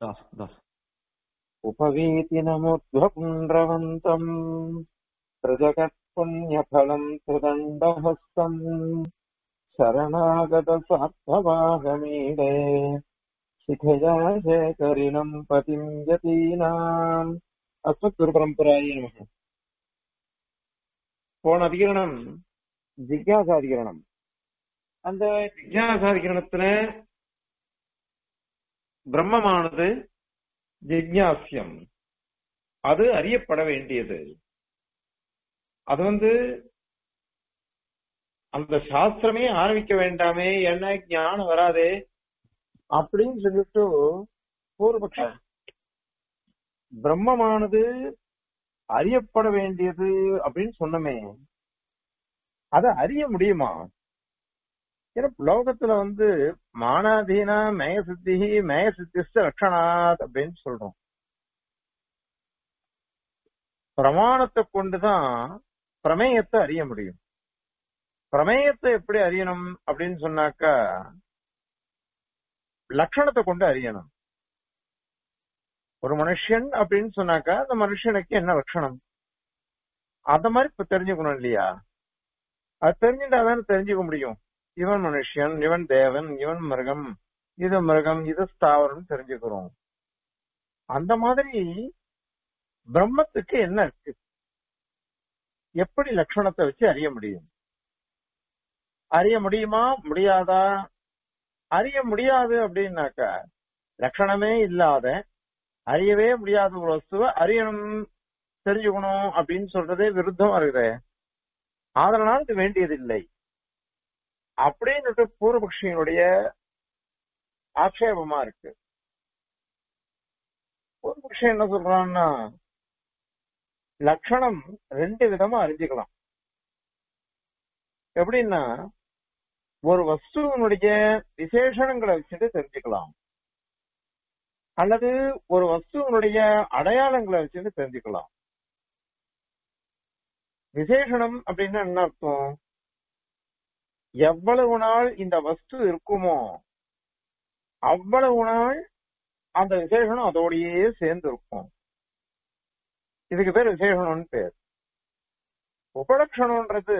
दास दास उपवीतिनमुद्ध्वपुण्ड्रवन्तम् प्रजगत्पुण्यफलम् त्रिदण्डहस्तम् शरणागतसार्थवाहमीडे शिखया शेखरिणम् पतिम् यतीनाम् अस्मत्குருபரம்பராயே நமக போன அதிகரணம் ஜிக்யாசாதிகரணம் அந்த ஜிக்யாசாதிகரணத்துல பிரம்மமானது ஜிக்யாசியம் அது அறியப்பட வேண்டியது அது வந்து அந்த சாஸ்திரமே ஆரம்பிக்க வேண்டாமே என்ன ஞானம் வராதே அப்படின்னு சொல்லிட்டு பூர்வபக்ஷம் பிரம்மமானது அறியப்பட வேண்டியது அப்படின்னு சொன்னமே அதை அறிய முடியுமா ஏன்னா லோகத்துல வந்து மானாதீனா மய சித்தி மய சித்திஸ்ட லட்சணாத் அப்படின்னு சொல்றோம் பிரமாணத்தை கொண்டுதான் பிரமேயத்தை அறிய முடியும் பிரமேயத்தை எப்படி அறியணும் அப்படின்னு சொன்னாக்கா லட்சணத்தை கொண்டு அறியணும் ஒரு மனுஷன் அப்படின்னு சொன்னாக்கா அந்த மனுஷனுக்கு என்ன லட்சணம் அத மாதிரி இப்ப தெரிஞ்சுக்கணும் இல்லையா அது தெரிஞ்சுட்டாதானே தெரிஞ்சுக்க முடியும் இவன் மனுஷன் இவன் தேவன் இவன் மிருகம் இது மிருகம் இது ஸ்தாவரம் தெரிஞ்சுக்கிறோம் அந்த மாதிரி பிரம்மத்துக்கு என்ன இருக்கு எப்படி லட்சணத்தை வச்சு அறிய முடியும் அறிய முடியுமா முடியாதா அறிய முடியாது அப்படின்னாக்கா லட்சணமே இல்லாத அறியவே முடியாத ஒரு வஸ்துவை அறியணும் தெரிஞ்சுக்கணும் அப்படின்னு சொல்றதே விருத்தமா இருக்குது அதனால இது வேண்டியதில்லை அப்படின்னு பூர்வபக்ஷியினுடைய ஆட்சேபமா இருக்கு பூர்வபக்ஷம் என்ன சொல்றான்னா லட்சணம் ரெண்டு விதமா அறிஞ்சுக்கலாம் எப்படின்னா ஒரு வஸ்துவனுடைய விசேஷணங்களை வச்சுட்டு தெரிஞ்சுக்கலாம் அல்லது ஒரு வஸ்துவனுடைய அடையாளங்களை வச்சுட்டு தெரிஞ்சுக்கலாம் விசேஷணம் அப்படின்னா என்ன அர்த்தம் எவ்வளவு நாள் இந்த வஸ்து இருக்குமோ அவ்வளவு நாள் அந்த விசேஷனம் அதோடயே சேர்ந்து இருக்கும் இதுக்கு பேர் விசேஷனம்னு பேர் உபலட்சணம்ன்றது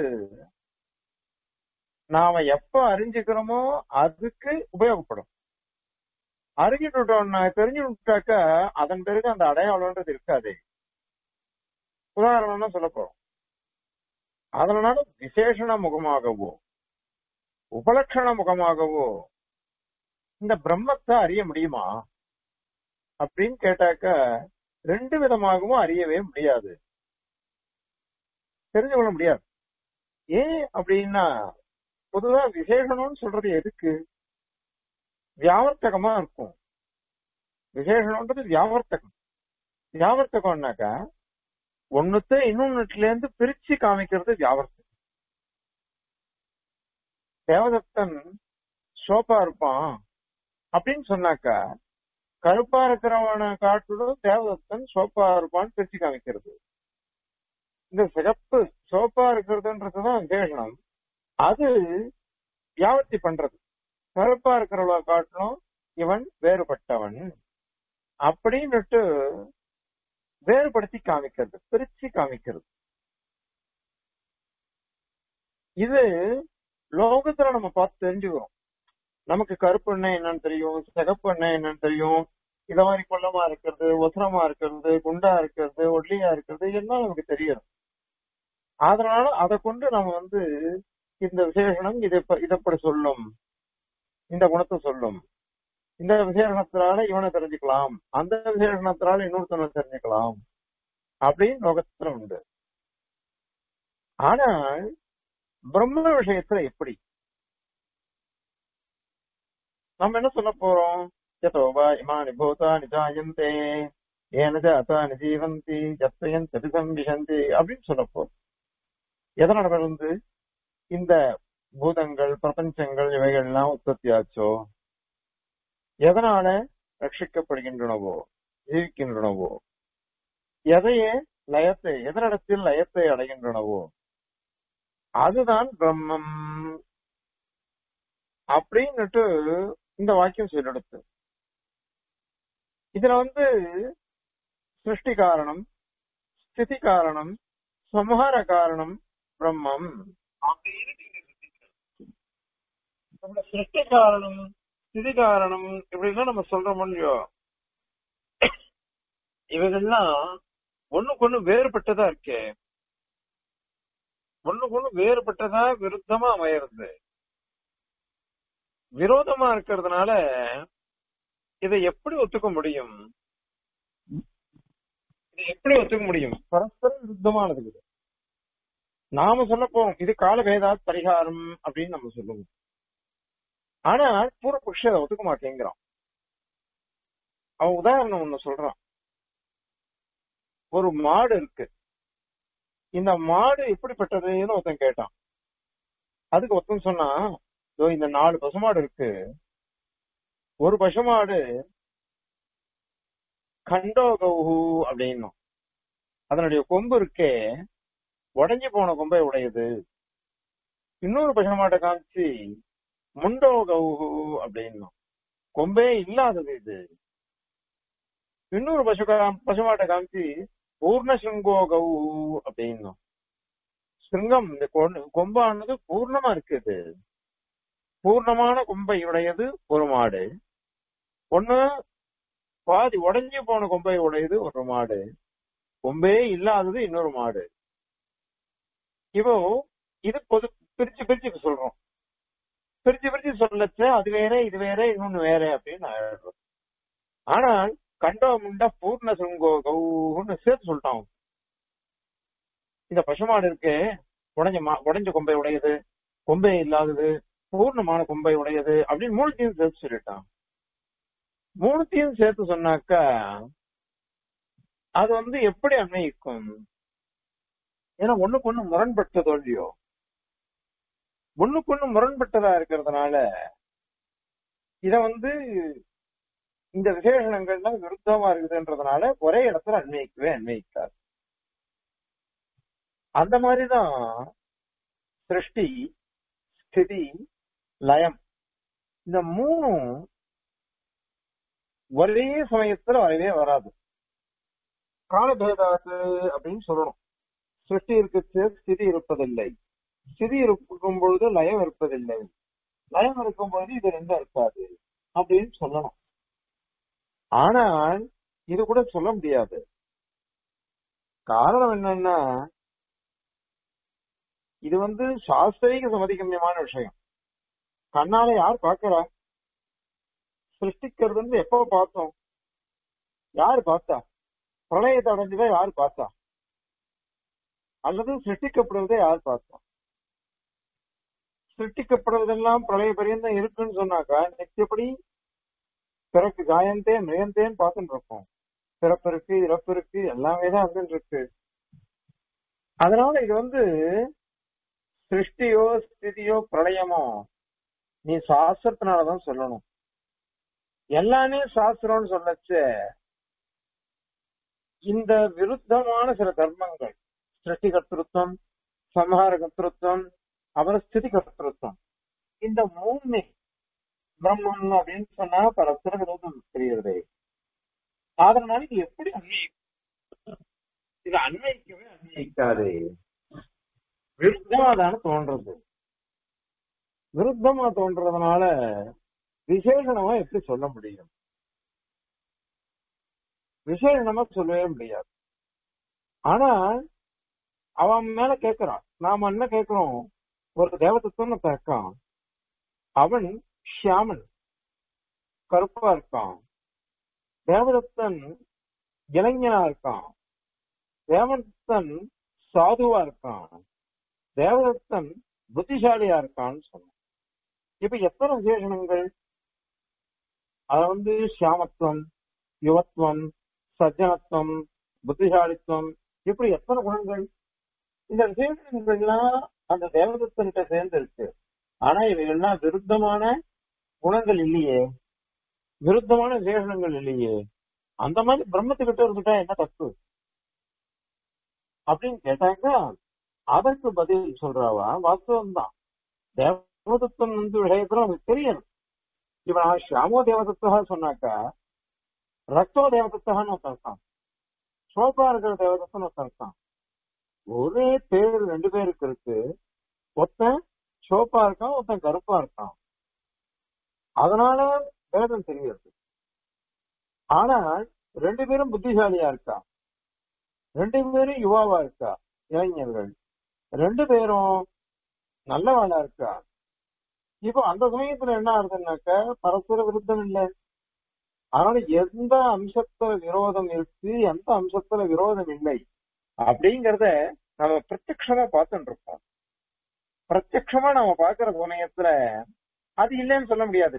நாம எப்ப அறிஞ்சுக்கிறோமோ அதுக்கு உபயோகப்படும் அறிஞ்சுட்டோம்னா தெரிஞ்சுட்டாக்கா அதன் பிறகு அந்த அடையாளம்ன்றது இருக்காது உதாரணம்னா சொல்ல போறோம் அதனால விசேஷண முகமாகவோ உபலட்சண முகமாகவோ இந்த பிரம்மத்தை அறிய முடியுமா அப்படின்னு கேட்டாக்க ரெண்டு விதமாகவும் அறியவே முடியாது தெரிஞ்சு கொள்ள முடியாது ஏன் அப்படின்னா பொதுவா விசேஷணம்னு சொல்றது எதுக்கு வியாவர்த்தகமா இருக்கும் விசேஷணம்ன்றது வியாவர்த்தகம் வியாவர்த்தகம்னாக்கா ஒண்ணுத்த இன்னொன்னுல இருந்து பிரிச்சு காமிக்கிறது வியாவர்த்தகம் தேவதத்தன் சோப்பா இருப்பான் அப்படின்னு சொன்னாக்கா கருப்பா இருக்கிறவனை காட்டிலும் தேவதத்தன் சோப்பா இருப்பான்னு பிரிச்சு காமிக்கிறது இந்த சிகப்பு சோப்பா இருக்கிறதுன்றதுதான் விசேஷனம் அது வியாபத்தி பண்றது கருப்பா இருக்கிறவளை காட்டிலும் இவன் வேறுபட்டவன் அப்படின்னுட்டு வேறுபடுத்தி காமிக்கிறது பிரிச்சு காமிக்கிறது இது லோகத்துல நம்ம பார்த்து தெரிஞ்சுக்கிறோம் நமக்கு கருப்பு எண்ணெய் என்னன்னு தெரியும் சிகப்பு எண்ணெய் என்னன்னு தெரியும் இத மாதிரி கொள்ளமா இருக்கிறது ஒசரமா இருக்கிறது குண்டா இருக்கிறது ஒல்லியா இருக்கிறது எல்லாம் நமக்கு தெரியும் அதனால அதை கொண்டு நம்ம வந்து இந்த விசேஷனம் இதை இதப்படி சொல்லும் இந்த குணத்தை சொல்லும் இந்த விசேஷணத்தினால இவனை தெரிஞ்சுக்கலாம் அந்த விசேஷணத்தினால இன்னொருத்தனை தெரிஞ்சுக்கலாம் அப்படின்னு லோகத்துல உண்டு ஆனால் பிரம்ம விஷயத்துல எப்படி நம்ம என்ன சொல்ல போறோம் யதோவா இமானி பூதானி ஜாயந்தே ஏனஜ அதானி ஜீவந்தி ஜப்பயன் சதிசம்பிஷந்தி அப்படின்னு சொல்ல போறோம் எதனால வந்து இந்த பூதங்கள் பிரபஞ்சங்கள் இவைகள் எல்லாம் உற்பத்தி ஆச்சோ எதனால ரட்சிக்கப்படுகின்றனவோ ஜீவிக்கின்றனவோ எதையே லயத்தை எதனிடத்தில் லயத்தை அடைகின்றனவோ அதுதான் பிரம்மம் அப்படின்னுட்டு இந்த வாக்கியம் சொல்லிடுத்து இதுல வந்து சிருஷ்டி காரணம் ஸ்திதி காரணம் சம்ஹார காரணம் பிரம்மம் அப்படின்னு நீங்க சிந்திக்கணும். நம்ம சிருஷ்டி காரணம் ஸ்திதி காரணம் இப்படிலாம் நம்ம சொல்றோம் இல்லையோ இவைகள்லாம் ஒண்ணுக்கு ஒண்ணு வேறுபட்டதா இருக்கே ஒண்ணுக்கு ஒண்ணு வேறுபட்டதா விருத்தமா அமையிறது விரோதமா இருக்கிறதுனால இதை எப்படி ஒத்துக்க முடியும் இதை எப்படி ஒத்துக்க முடியும் பரஸ்பர விருத்தமானது இது நாம சொல்ல போறோம் இது காலபேதா பரிகாரம் அப்படின்னு நம்ம சொல்லுவோம் ஆனா பூர்வபக்ஷ அதை ஒத்துக்க மாட்டேங்கிறான் அவன் உதாரணம் ஒண்ணு சொல்றான் ஒரு மாடு இருக்கு இந்த மாடு எப்படிப்பட்டதுன்னு ஒருத்தன் கேட்டான் அதுக்கு ஒருத்தன் சொன்னா "இதோ இந்த நாலு பசுமாடு இருக்கு ஒரு பசுமாடு கண்டோ கௌஹு அப்படின்னும் அதனுடைய கொம்பு இருக்கே உடைஞ்சு போன கொம்பை உடையது இன்னொரு பசுமாட்டை காமிச்சு முண்டோ கௌஹு அப்படின்னும் கொம்பே இல்லாதது இது இன்னொரு பசு பசுமாட்டை காமிச்சு பூர்ண சிருங்கோ கௌஹு அப்படின்னும் சிருங்கம் இந்த கொ- கொம்பானது பூர்ணமா இருக்குது பூர்ணமான கொம்பை உடையது ஒரு மாடு ஒண்ணு பாதி உடைஞ்சு போன கொம்பை உடையது ஒரு மாடு கொம்பே இல்லாதது இன்னொரு மாடு இப்போ இது பொது பிரிச்சு பிரிச்சு சொல்றோம் பிரிச்சு பிரிச்சு சொல்லச்ச அது வேற இது வேற இன்னொன்னு வேற அப்படின்னு ஆயிடுறோம் ஆனால் கண்டோ முண்டா பூர்ண சுங்கோ கௌன்னு சேர்த்து சொல்லிட்டான் அவன். இந்த பசுமாடு இருக்கு உடைஞ்ச மா உடைஞ்ச கொம்பை உடையது கொம்பே இல்லாதது பூர்ணமான கொம்பை உடையது அப்படின்னு மூணுத்தையும் சேர்த்து சொல்லிட்டான் மூணுத்தையும் சேர்த்து சொன்னாக்கா அது வந்து எப்படி அன்வயிக்கும் ஏன்னா ஒண்ணுக்கு ஒண்ணு முரண்பட்டதோ இல்லையோ ஒண்ணுக்கு ஒண்ணு முரண்பட்டதா இருக்கிறதுனால இத வந்து இந்த விசேஷணங்கள்லாம் விருத்தமா இருக்குதுன்றதுனால ஒரே இடத்துல அன்வயிக்கவே அன்வயிக்காது அந்த மாதிரிதான் சிருஷ்டி ஸ்திதி லயம் இந்த மூணும் ஒரே சமயத்துல வரவே வராது காலபேதாத்து அப்படின்னு சொல்லணும் சிருஷ்டி இருக்கு ஸ்திதி இருப்பதில்லை ஸ்திதி இருக்கும் பொழுது லயம் இருப்பதில்லை லயம் இருக்கும் பொழுது இது ரெண்டும் இருக்காது அப்படின்னு சொல்லணும் ஆனால் இது கூட சொல்ல முடியாது காரணம் என்னன்னா இது வந்து சாஸ்திரிக சமதிகமியமான விஷயம் கண்ணால யார் பார்க்கறா சிருஷ்டிக்கிறது வந்து எப்போ பார்த்தோம் யார் பார்த்தா பிரளயத்தை அடைஞ்சதை யார் பார்த்தா அல்லது சிருஷ்டிக்கப்படுவதை யார் பார்த்தா சிருஷ்டிக்கப்படுவதெல்லாம் பிரளய பரியந்தம் இருக்குன்னு சொன்னாக்கா நிச்சயப்படி பிறக்கு காயந்தே மிருகந்தேன்னு பார்த்துட்டு இருக்கோம் பிறப்பு இருக்கு இறப்பு இருக்கு எல்லாமே தான் வந்துட்டு இருக்கு அதனால இது வந்து சிருஷ்டியோ ஸ்திதியோ பிரளயமோ நீ சாஸ்திரத்தினாலதான் சொல்லணும் எல்லாமே சாஸ்திரம்னு சொல்லச்ச இந்த விருத்தமான சில தர்மங்கள் சிருஷ்டி கர்த்திருத்தம் சம்ஹார கர்த்திருத்தம் அப்புறம் ஸ்திதி கர்த்திருத்தம் இந்த மூணுமே பிரம்மம் அப்படின்னு சொன்னா பரஸ்பர விரோதம் தெரியுறதே அதனால இது எப்படி அன்வயிக்கும் இது அன்வயிக்கவே அன்வயிக்காது விருத்தமா தானே தோன்றது விருத்தமா தோன்றதுனால விசேஷணமா எப்படி சொல்ல முடியும் விசேஷணமா சொல்லவே முடியாது ஆனா அவன் மேல கேக்குறான் நாம என்ன கேக்குறோம் ஒரு தேவதத்துவம் இருக்கான் அவன் ஷியாமன் கருப்பா இருக்கான் தேவதத்தன் இளைஞனா இருக்கான் தேவதத்தன் சாதுவா இருக்கான் தேவதத்தன் புத்திசாலியா இருக்கான்னு சொன்னான் இப்ப எத்தனை விசேஷணங்கள் அத வந்து சியாமத்துவம் யுவத்துவம் சஜ்ஜனத்துவம் புத்திசாலித்துவம் இப்படி எத்தனை குணங்கள் இந்த விசேஷங்கள்லாம் அந்த தேவதத்தன்கிட்ட சேர்ந்து இருக்கு ஆனா இவைகள்லாம் விருத்தமான குணங்கள் இல்லையே விருத்தமான விசேஷணங்கள் இல்லையே அந்த மாதிரி பிரம்மத்துக்கிட்ட இருந்துட்டா என்ன தப்பு அப்படின்னு கேட்டாக்கா அதற்கு பதில் சொல்றாவா வாஸ்தவம் தான் தேவதத்தம் வந்து விஷயத்துல அவனுக்கு தெரியணும் இப்ப நான் ஷியாமோ தேவதத்தா சொன்னாக்கா ரத்தோ தேவதத்தகன்னு ஒருத்தன் இருக்கான் சோப்பா இருக்கிற தேவதத்தன் ஒருத்தன் இருக்கான் ஒரே பேர் ரெண்டு பேருக்கு இருக்கு ஒருத்தன் சோப்பா இருக்கான் ஒருத்தன் கருப்பா இருக்கான் அதனால வேதம் தெரிகிறது ஆனால் ரெண்டு பேரும் புத்திசாலியா இருக்கா ரெண்டு பேரும் யுவாவா இருக்கா இளைஞர்கள் ரெண்டு பேரும் நல்லவாளா இருக்கா இப்போ அந்த சமயத்துல என்ன ஆகுதுன்னாக்க பரஸ்பர விருத்தம் இல்லை அதனால எந்த அம்சத்துல விரோதம் இருக்கு எந்த அம்சத்துல விரோதம் இல்லை அப்படிங்கறத நம்ம பிரத்யக்ஷமா பார்த்துட்டு இருக்கோம் பிரத்யக்ஷமா நம்ம பாக்குற சமயத்துல அது இல்லைன்னு சொல்ல முடியாது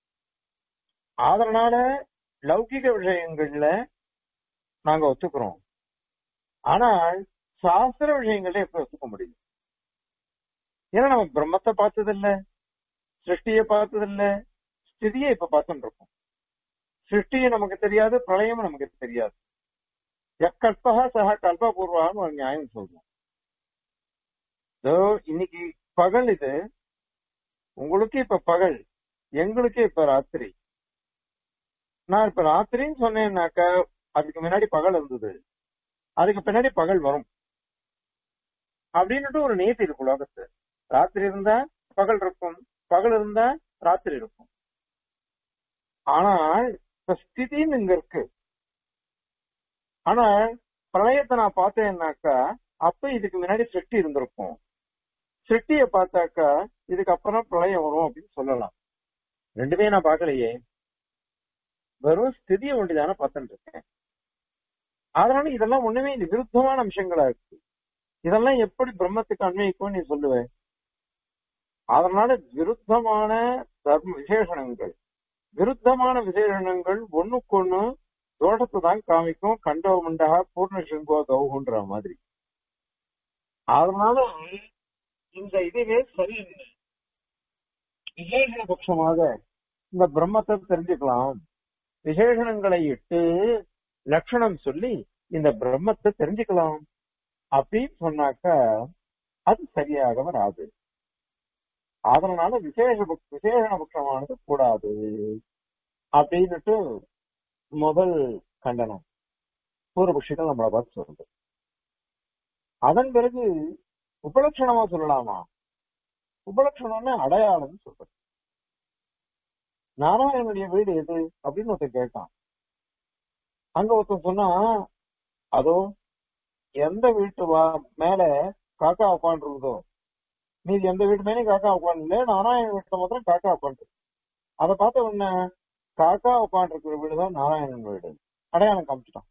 அதனால லௌகிக விஷயங்கள்ல நாங்க ஒத்துக்கிறோம் ஆனால் சாஸ்திர விஷயங்கள்ல எப்படி ஒத்துக்க முடியும் ஏன்னா நம்ம பிரம்மத்தை பார்த்ததில்ல சிருஷ்டிய பார்த்ததில்ல ஸ்திதியை இப்ப பார்த்துட்டு இருக்கோம் சிருஷ்டியை நமக்கு தெரியாது பிரளயமும் நமக்கு தெரியாது எக்கல்பகா சக கல்பபூர்வான்னு ஒரு நியாயம் சொல்றோம் இதோ இன்னைக்கு பகல் இது உங்களுக்கு இப்ப பகல் எங்களுக்கு இப்ப ராத்திரி நான் இப்ப ராத்திரின்னு சொன்னேன்னாக்கா அதுக்கு முன்னாடி பகல் இருந்தது அதுக்கு பின்னாடி பகல் வரும் அப்படின்னுட்டு ஒரு நீதி இருக்கு உலகத்து ராத்திரி இருந்தா பகல் இருக்கும் பகல் இருந்தா ராத்திரி இருக்கும் ஆனால் இப்ப ஸ்திதின்னு இங்க இருக்கு ஆனா பிரளயத்தை நான் பார்த்தேன்னாக்கா அப்ப இதுக்கு முன்னாடி சிருஷ்டி இருந்திருக்கும் சிருஷ்டிய பார்த்தாக்கா இதுக்கு அப்புறம் பிரளயம் வரும் அப்படின்னு சொல்லலாம் ரெண்டுமே நான் பார்க்கலையே வெறும் ஸ்திதியை ஒண்டிதானே பார்த்துட்டு இருக்கேன் அதனால இதெல்லாம் ஒண்ணுமே இந்த விருத்தமான அம்சங்களா இருக்கு இதெல்லாம் எப்படி பிரம்மத்துக்கு அன்வயிக்கும் நீ சொல்லுவ அதனால விருத்தமான தர்ம விசேஷணங்கள் விருத்தமான விசேஷணங்கள் ஒண்ணுக்கொண்ணு தோட்டத்தை தான் காமிக்கும் கண்டோ மண்டகா பூர்ண சிங்கோ கௌகுன்ற மாதிரி அதனால இந்த இதுவே சரியில்லை விசேஷண பட்சமாக இந்த பிரம்மத்தை தெரிஞ்சுக்கலாம் விசேஷணங்களை இட்டு லட்சணம் சொல்லி இந்த பிரம்மத்தை தெரிஞ்சுக்கலாம் அப்படின்னு சொன்னாக்கா அது சரியாக வராது அதனால விசேஷ பக்- விசேஷண பட்சமானது கூடாது அப்படின்னுட்டு முதல் கண்டனம் பூர்வபக்ஷிகள் நம்மளை பார்த்து சொல்றது அதன் பிறகு உபலட்சணமா சொல்லலாமா உபலட்சணம்னு அடையாளம் சொல்றது நாராயணனுடைய வீடு எது அப்படின்னு ஒருத்தன் கேட்டான் அங்க ஒருத்தன் சொன்னா அதோ எந்த வீட்டு வா மேல காக்கா உட்காந்துருக்குதோ மீதி எந்த வீட்டு மேலேயும் காக்கா உட்காந்து நாராயண வீட்டுல மாத்திரம் காக்கா உட்காந்து அதை பார்த்த உடனே காக்கா உட்காந்துருக்கிற வீடு தான் நாராயணன் வீடு அடையாளம் காமிச்சிட்டான்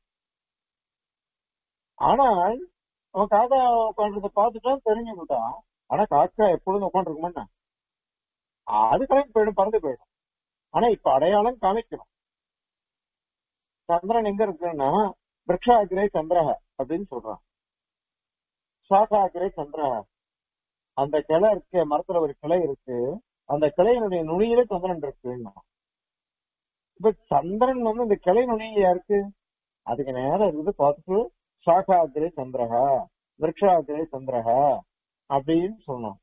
ஆனால் அவன் காக்கா உட்காந்துருக்க பார்த்துட்டான் தெரிஞ்சு விட்டான் ஆனா காக்கா எப்பொழுதும் உட்காந்துருக்குமா அது கிளம்பி போயிடும் பறந்து போயிடும் ஆனா இப்ப அடையாளம் காமிக்கணும் சந்திரன் எங்க இருக்குன்னா விரக்ஷாகிரே சந்திரஹ அப்படின்னு சொல்றான் சாகாகிரே சந்திரஹ அந்த கிளை இருக்கு மரத்துல ஒரு கிளை இருக்கு அந்த கிளையினுடைய நுனியில சந்திரன் இருக்குன்னா இப்ப சந்திரன் வந்து இந்த கிளை நுனியா இருக்கு அதுக்கு நேரம் இருந்து பார்த்துட்டு சாகாகிரே சந்திரஹா விரக்ஷாகிரே சந்திரஹா அப்படின்னு சொன்னோம்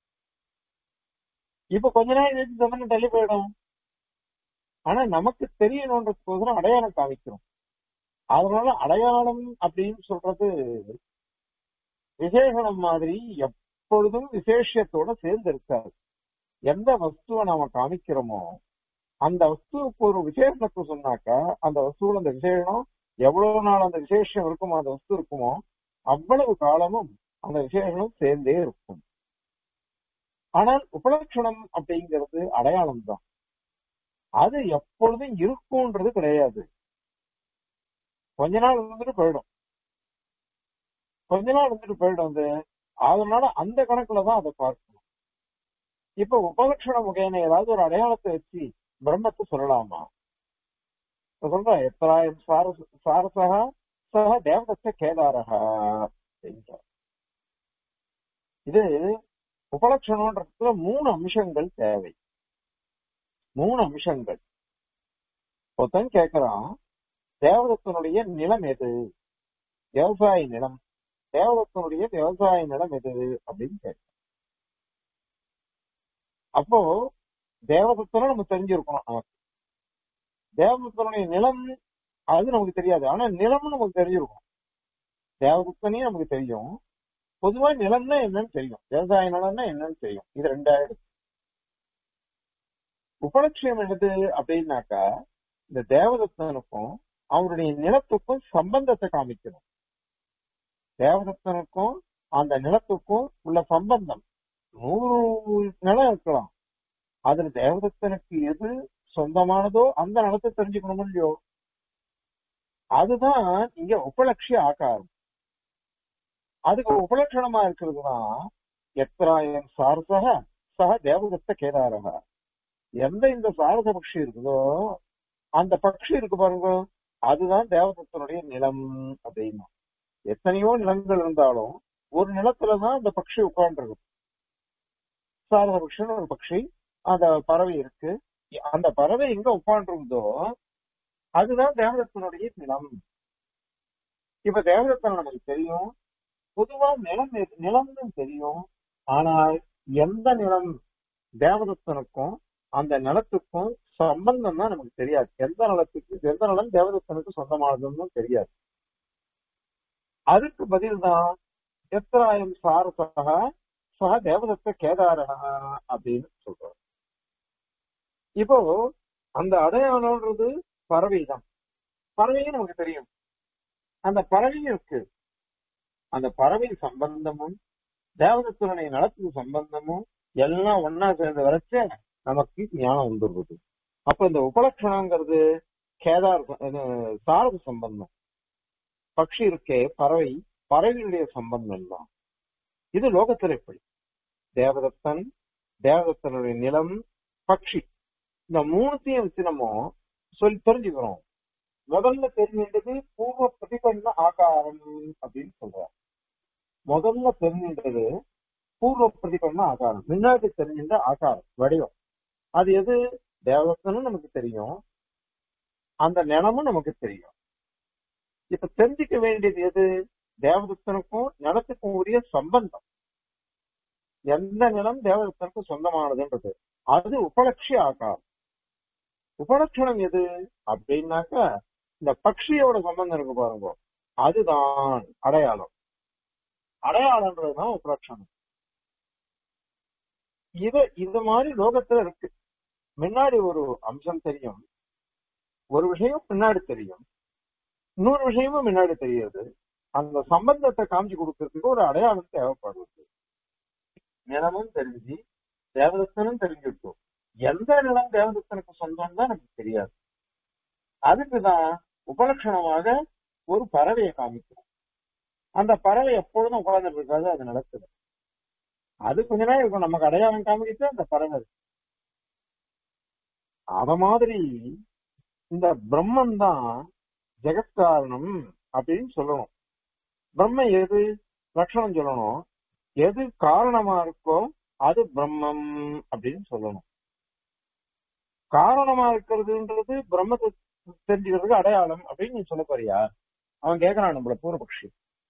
இப்ப கொஞ்ச நாள் கழிச்சு சந்திரன் தள்ளி போயிடும் ஆனா நமக்கு தெரியணுன்றதுக்கோசரம் அடையாளம் காமிக்கிறோம் அதனால அடையாளம் அப்படின்னு சொல்றது விசேஷணம் மாதிரி எப்பொழுதும் விசேஷத்தோட சேர்ந்து இருக்காது எந்த வஸ்துவை நாம காமிக்கிறோமோ அந்த வஸ்துவுக்கு ஒரு விசேஷத்தை சொன்னாக்கா அந்த வஸ்துவில் அந்த விசேஷம் எவ்வளவு நாள் அந்த விசேஷம் இருக்குமோ அந்த வஸ்து இருக்குமோ அவ்வளவு காலமும் அந்த விசேஷம் சேர்ந்தே இருக்கும் ஆனால் உபலட்சணம் அப்படிங்கிறது அடையாளம் தான் அது எப்பொழுதும் இருக்கும்ன்றது கிடையாது கொஞ்ச நாள் இருந்துட்டு போயிடும் கொஞ்ச நாள் இருந்துட்டு போயிடும் அது அதனால அந்த கணக்குல தான் அதை பார்க்கணும் இப்ப உபலட்சண முகையான ஏதாவது ஒரு அடையாளத்தை வச்சு பிரம்மத்தை சொல்லலாமா இப்ப சொல்ற எத்தராயிரம் சாரச சாரசகா சக தேவதத்த கேதாரகா அப்படின்றார் இது உபலட்சணம்ன்றதுல மூணு அம்சங்கள் தேவை மூணு அம்சங்கள் ஒருத்தன் கேக்குறான் தேவதத்தனுடைய நிலம் எது விவசாய நிலம் தேவதத்தனுடைய விவசாய நிலம் எது அப்படின்னு கேட்க அப்போ தேவதத்தனை நம்ம தெரிஞ்சிருக்கணும் நமக்கு தேவதத்தனுடைய நிலம் அது நமக்கு தெரியாது ஆனா நிலம்னு நமக்கு தெரிஞ்சிருக்கும் தேவதத்தனையும் நமக்கு தெரியும் பொதுவா நிலம்னா என்னன்னு தெரியும் விவசாய நிலம்னா என்னன்னு தெரியும் இது ரெண்டாயிரம் உபலட்சியம் என்னது அப்படின்னாக்கா இந்த தேவதத்தனுக்கும் அவருடைய நிலத்துக்கும் சம்பந்தத்தை காமிக்கணும் தேவதத்தனுக்கும் அந்த நிலத்துக்கும் உள்ள சம்பந்தம் நூறு நிலம் இருக்கலாம் அதுல தேவதத்தனுக்கு எது சொந்தமானதோ அந்த நிலத்தை தெரிஞ்சுக்கணும் இல்லையோ அதுதான் இங்க உபலட்சிய ஆகாரம் அதுக்கு உபலட்சணமா இருக்கிறதுதான் எத்திராயன் சாரசக சக தேவதத்த கேதாரக எந்த இந்த சாரத பட்சி இருக்குதோ அந்த பட்சி இருக்கு பாருங்க அதுதான் தேவதத்தனுடைய நிலம் அப்படின்னா எத்தனையோ நிலங்கள் இருந்தாலும் ஒரு நிலத்துலதான் அந்த பட்சி உட்கார்ந்துருக்கு சாரத பட்சின்னு ஒரு பட்சி அந்த பறவை இருக்கு அந்த பறவை எங்க உட்காந்துருந்தோ அதுதான் தேவதத்தனுடைய நிலம் இப்ப தேவதத்தன் நமக்கு தெரியும் பொதுவா நிலம் எது- நிலம்னு தெரியும் ஆனால் எந்த நிலம் தேவதத்தனுக்கும் அந்த நிலத்துக்கும் சம்பந்தம் தான் நமக்கு தெரியாது எந்த நிலத்துக்கு எந்த நிலம் தேவதத்தனுக்கு சொந்தமானதுன்னு தெரியாது அதுக்கு பதில் தான் எத்திராயம் சாரசக சக தேவதத்த கேதாரக அப்படின்னு சொல்றோம் இப்போ அந்த அடையாளம்ன்றது பறவை தான் பறவையும் நமக்கு தெரியும் அந்த பறவையும் இருக்கு அந்த பறவை சம்பந்தமும் தேவதத்துடைய நலத்துக்கு சம்பந்தமும் எல்லாம் ஒன்னா சேர்ந்து வரைச்ச நமக்கு ஞானம் வந்துடுறது அப்ப இந்த உபலட்சணங்கிறது கேதார் இது சாரத சம்பந்தம் பக்ஷி இருக்கே பறவை பறவையினுடைய சம்பந்தம் தான் இது லோகத்தில் எப்படி தேவதத்தன் தேவதத்தனுடைய நிலம் பக்ஷி இந்த மூணுத்தையும் வச்சு நம்ம சொல்லி தெரிஞ்சுக்கிறோம் முதல்ல தெரிஞ்சின்றது பூர்வ பிரதிபன்ன ஆகாரம் அப்படின்னு சொல்றார் முதல்ல தெரிஞ்சின்றது பூர்வ பிரதிபன்ன ஆகாரம் முன்னாடி தெரிஞ்சின்ற ஆகாரம் வடிவம் அது எது தேவதத்தனும் நமக்கு தெரியும் அந்த நிலமும் நமக்கு தெரியும் இப்ப தெரிஞ்சுக்க வேண்டியது எது தேவதத்தனுக்கும் நிலத்துக்கும் உரிய சம்பந்தம் எந்த நிலம் தேவதத்தனுக்கு சொந்தமானதுன்றது அது உபலட்சிய ஆகாரம் உபலட்சணம் எது அப்படின்னாக்கா இந்த பக்ஷியோட சம்பந்தம் இருக்கு பாருங்க அதுதான் அடையாளம் அடையாளம்ன்றதுதான் உபலட்சணம் இது இது மாதிரி லோகத்துல இருக்கு முன்னாடி ஒரு அம்சம் தெரியும் ஒரு விஷயம் பின்னாடி தெரியும் இன்னொரு விஷயமும் முன்னாடி தெரியுது அந்த சம்பந்தத்தை காமிச்சு கொடுக்கறதுக்கு ஒரு அடையாளம் தேவைப்படுது நிலமும் தெரிஞ்சு தேவதத்தனும் தெரிஞ்சுட்டோம் எந்த நிலம் தேவதத்தனுக்கு சொந்தம் தான் நமக்கு தெரியாது அதுக்குதான் உபலட்சணமாக ஒரு பறவையை காமிக்கிறோம் அந்த பறவை எப்பொழுதும் உட்கார்ந்துட்டு இருக்காது அது நிலத்துல அது கொஞ்ச நேரம் இருக்கும் நமக்கு அடையாளம் காமிக்கிட்டு அந்த பறவை இருக்கு. அத மாதிரி இந்த பிரம்மன் தான் ஜெகத்காரணம் அப்படின்னு சொல்லணும் பிரம்ம எது லட்சணம் சொல்லணும் எது காரணமா இருக்கோ அது பிரம்மம் அப்படின்னு சொல்லணும் காரணமா இருக்கிறதுன்றது பிரம்மத்தை தெரிஞ்சுக்கிறதுக்கு அடையாளம் அப்படின்னு நீ சொல்ல போறியா அவன் கேக்குறான் நம்மள பூர்வபக்ஷி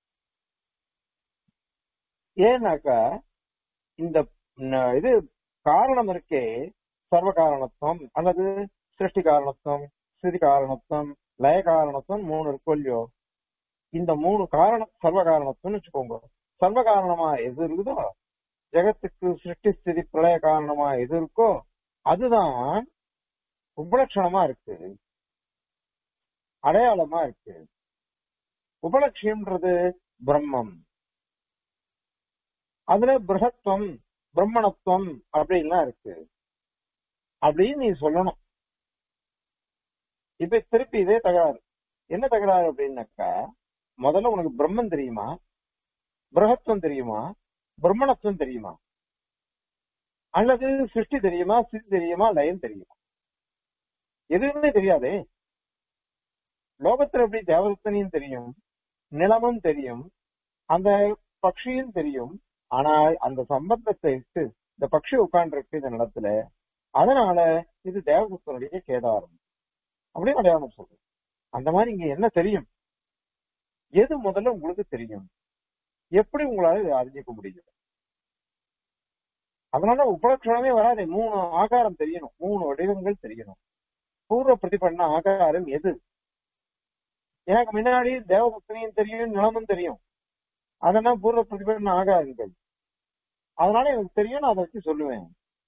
ஏன்னாக்கா இந்த ந- இது காரணம் இருக்கே சர்வ காரணத்துவம் அல்லது சிருஷ்டி காரணத்துவம் ஸ்திதி காரணத்துவம் லய காரணத்துவம் மூணு இருக்கும் இல்லையோ இந்த மூணு காரணம் சர்வ காரணத்துவம்னு வச்சுக்கோங்க சர்வ காரணமா எது இருக்குதோ ஜெகத்துக்கு சிருஷ்டி ஸ்திதி பிரளய காரணமா எது இருக்கோ அதுதான் உபலட்சணமா இருக்கு அடையாளமா இருக்கு உபலட்சியம்ன்றது பிரம்மம் அதுல பிரகத்துவம் பிரம்மணத்துவம் அப்படின்லாம் இருக்கு அப்படின்னு நீ சொல்லணும் இப்ப திருப்பி இதே தகராறு என்ன தகராறு அப்படின்னாக்கா முதல்ல உனக்கு பிரம்மன் தெரியுமா பிரகத்துவம் தெரியுமா பிரம்மணத்துவம் தெரியுமா அல்லது சிருஷ்டி தெரியுமா சித்தி தெரியுமா லயம் தெரியுமா எதுவுமே தெரியாதே லோகத்துல எப்படி தேவதத்தனையும் தெரியும் நிலமும் தெரியும் அந்த பக்ஷியும் தெரியும் ஆனால் அந்த சம்பந்தத்தை இட்டு இந்த பக்ஷி உட்கார்ந்துருக்கு இந்த நிலத்துல அதனால இது தேவதத்தனுடைய கேதாரம் அப்படின்னு அடையாளம் சொல்றேன் அந்த மாதிரி இங்க என்ன தெரியும் எது முதல்ல உங்களுக்கு தெரியும் எப்படி உங்களால இதை அறிஞ்சிக்க முடியும் அதனால உபலட்சணமே வராது மூணு ஆகாரம் தெரியணும் மூணு வடிவங்கள் தெரியணும் பூர்வ பிரதிபன்ன ஆகாரம் எது எனக்கு முன்னாடி தேவபக்தனையும் தெரியும் நிலமும் தெரியும் அதெல்லாம் பூர்வ பிரதிபலன் ஆகாதுங்கள் அதனால எனக்கு தெரியும் நான் அதை வச்சு சொல்லுவேன்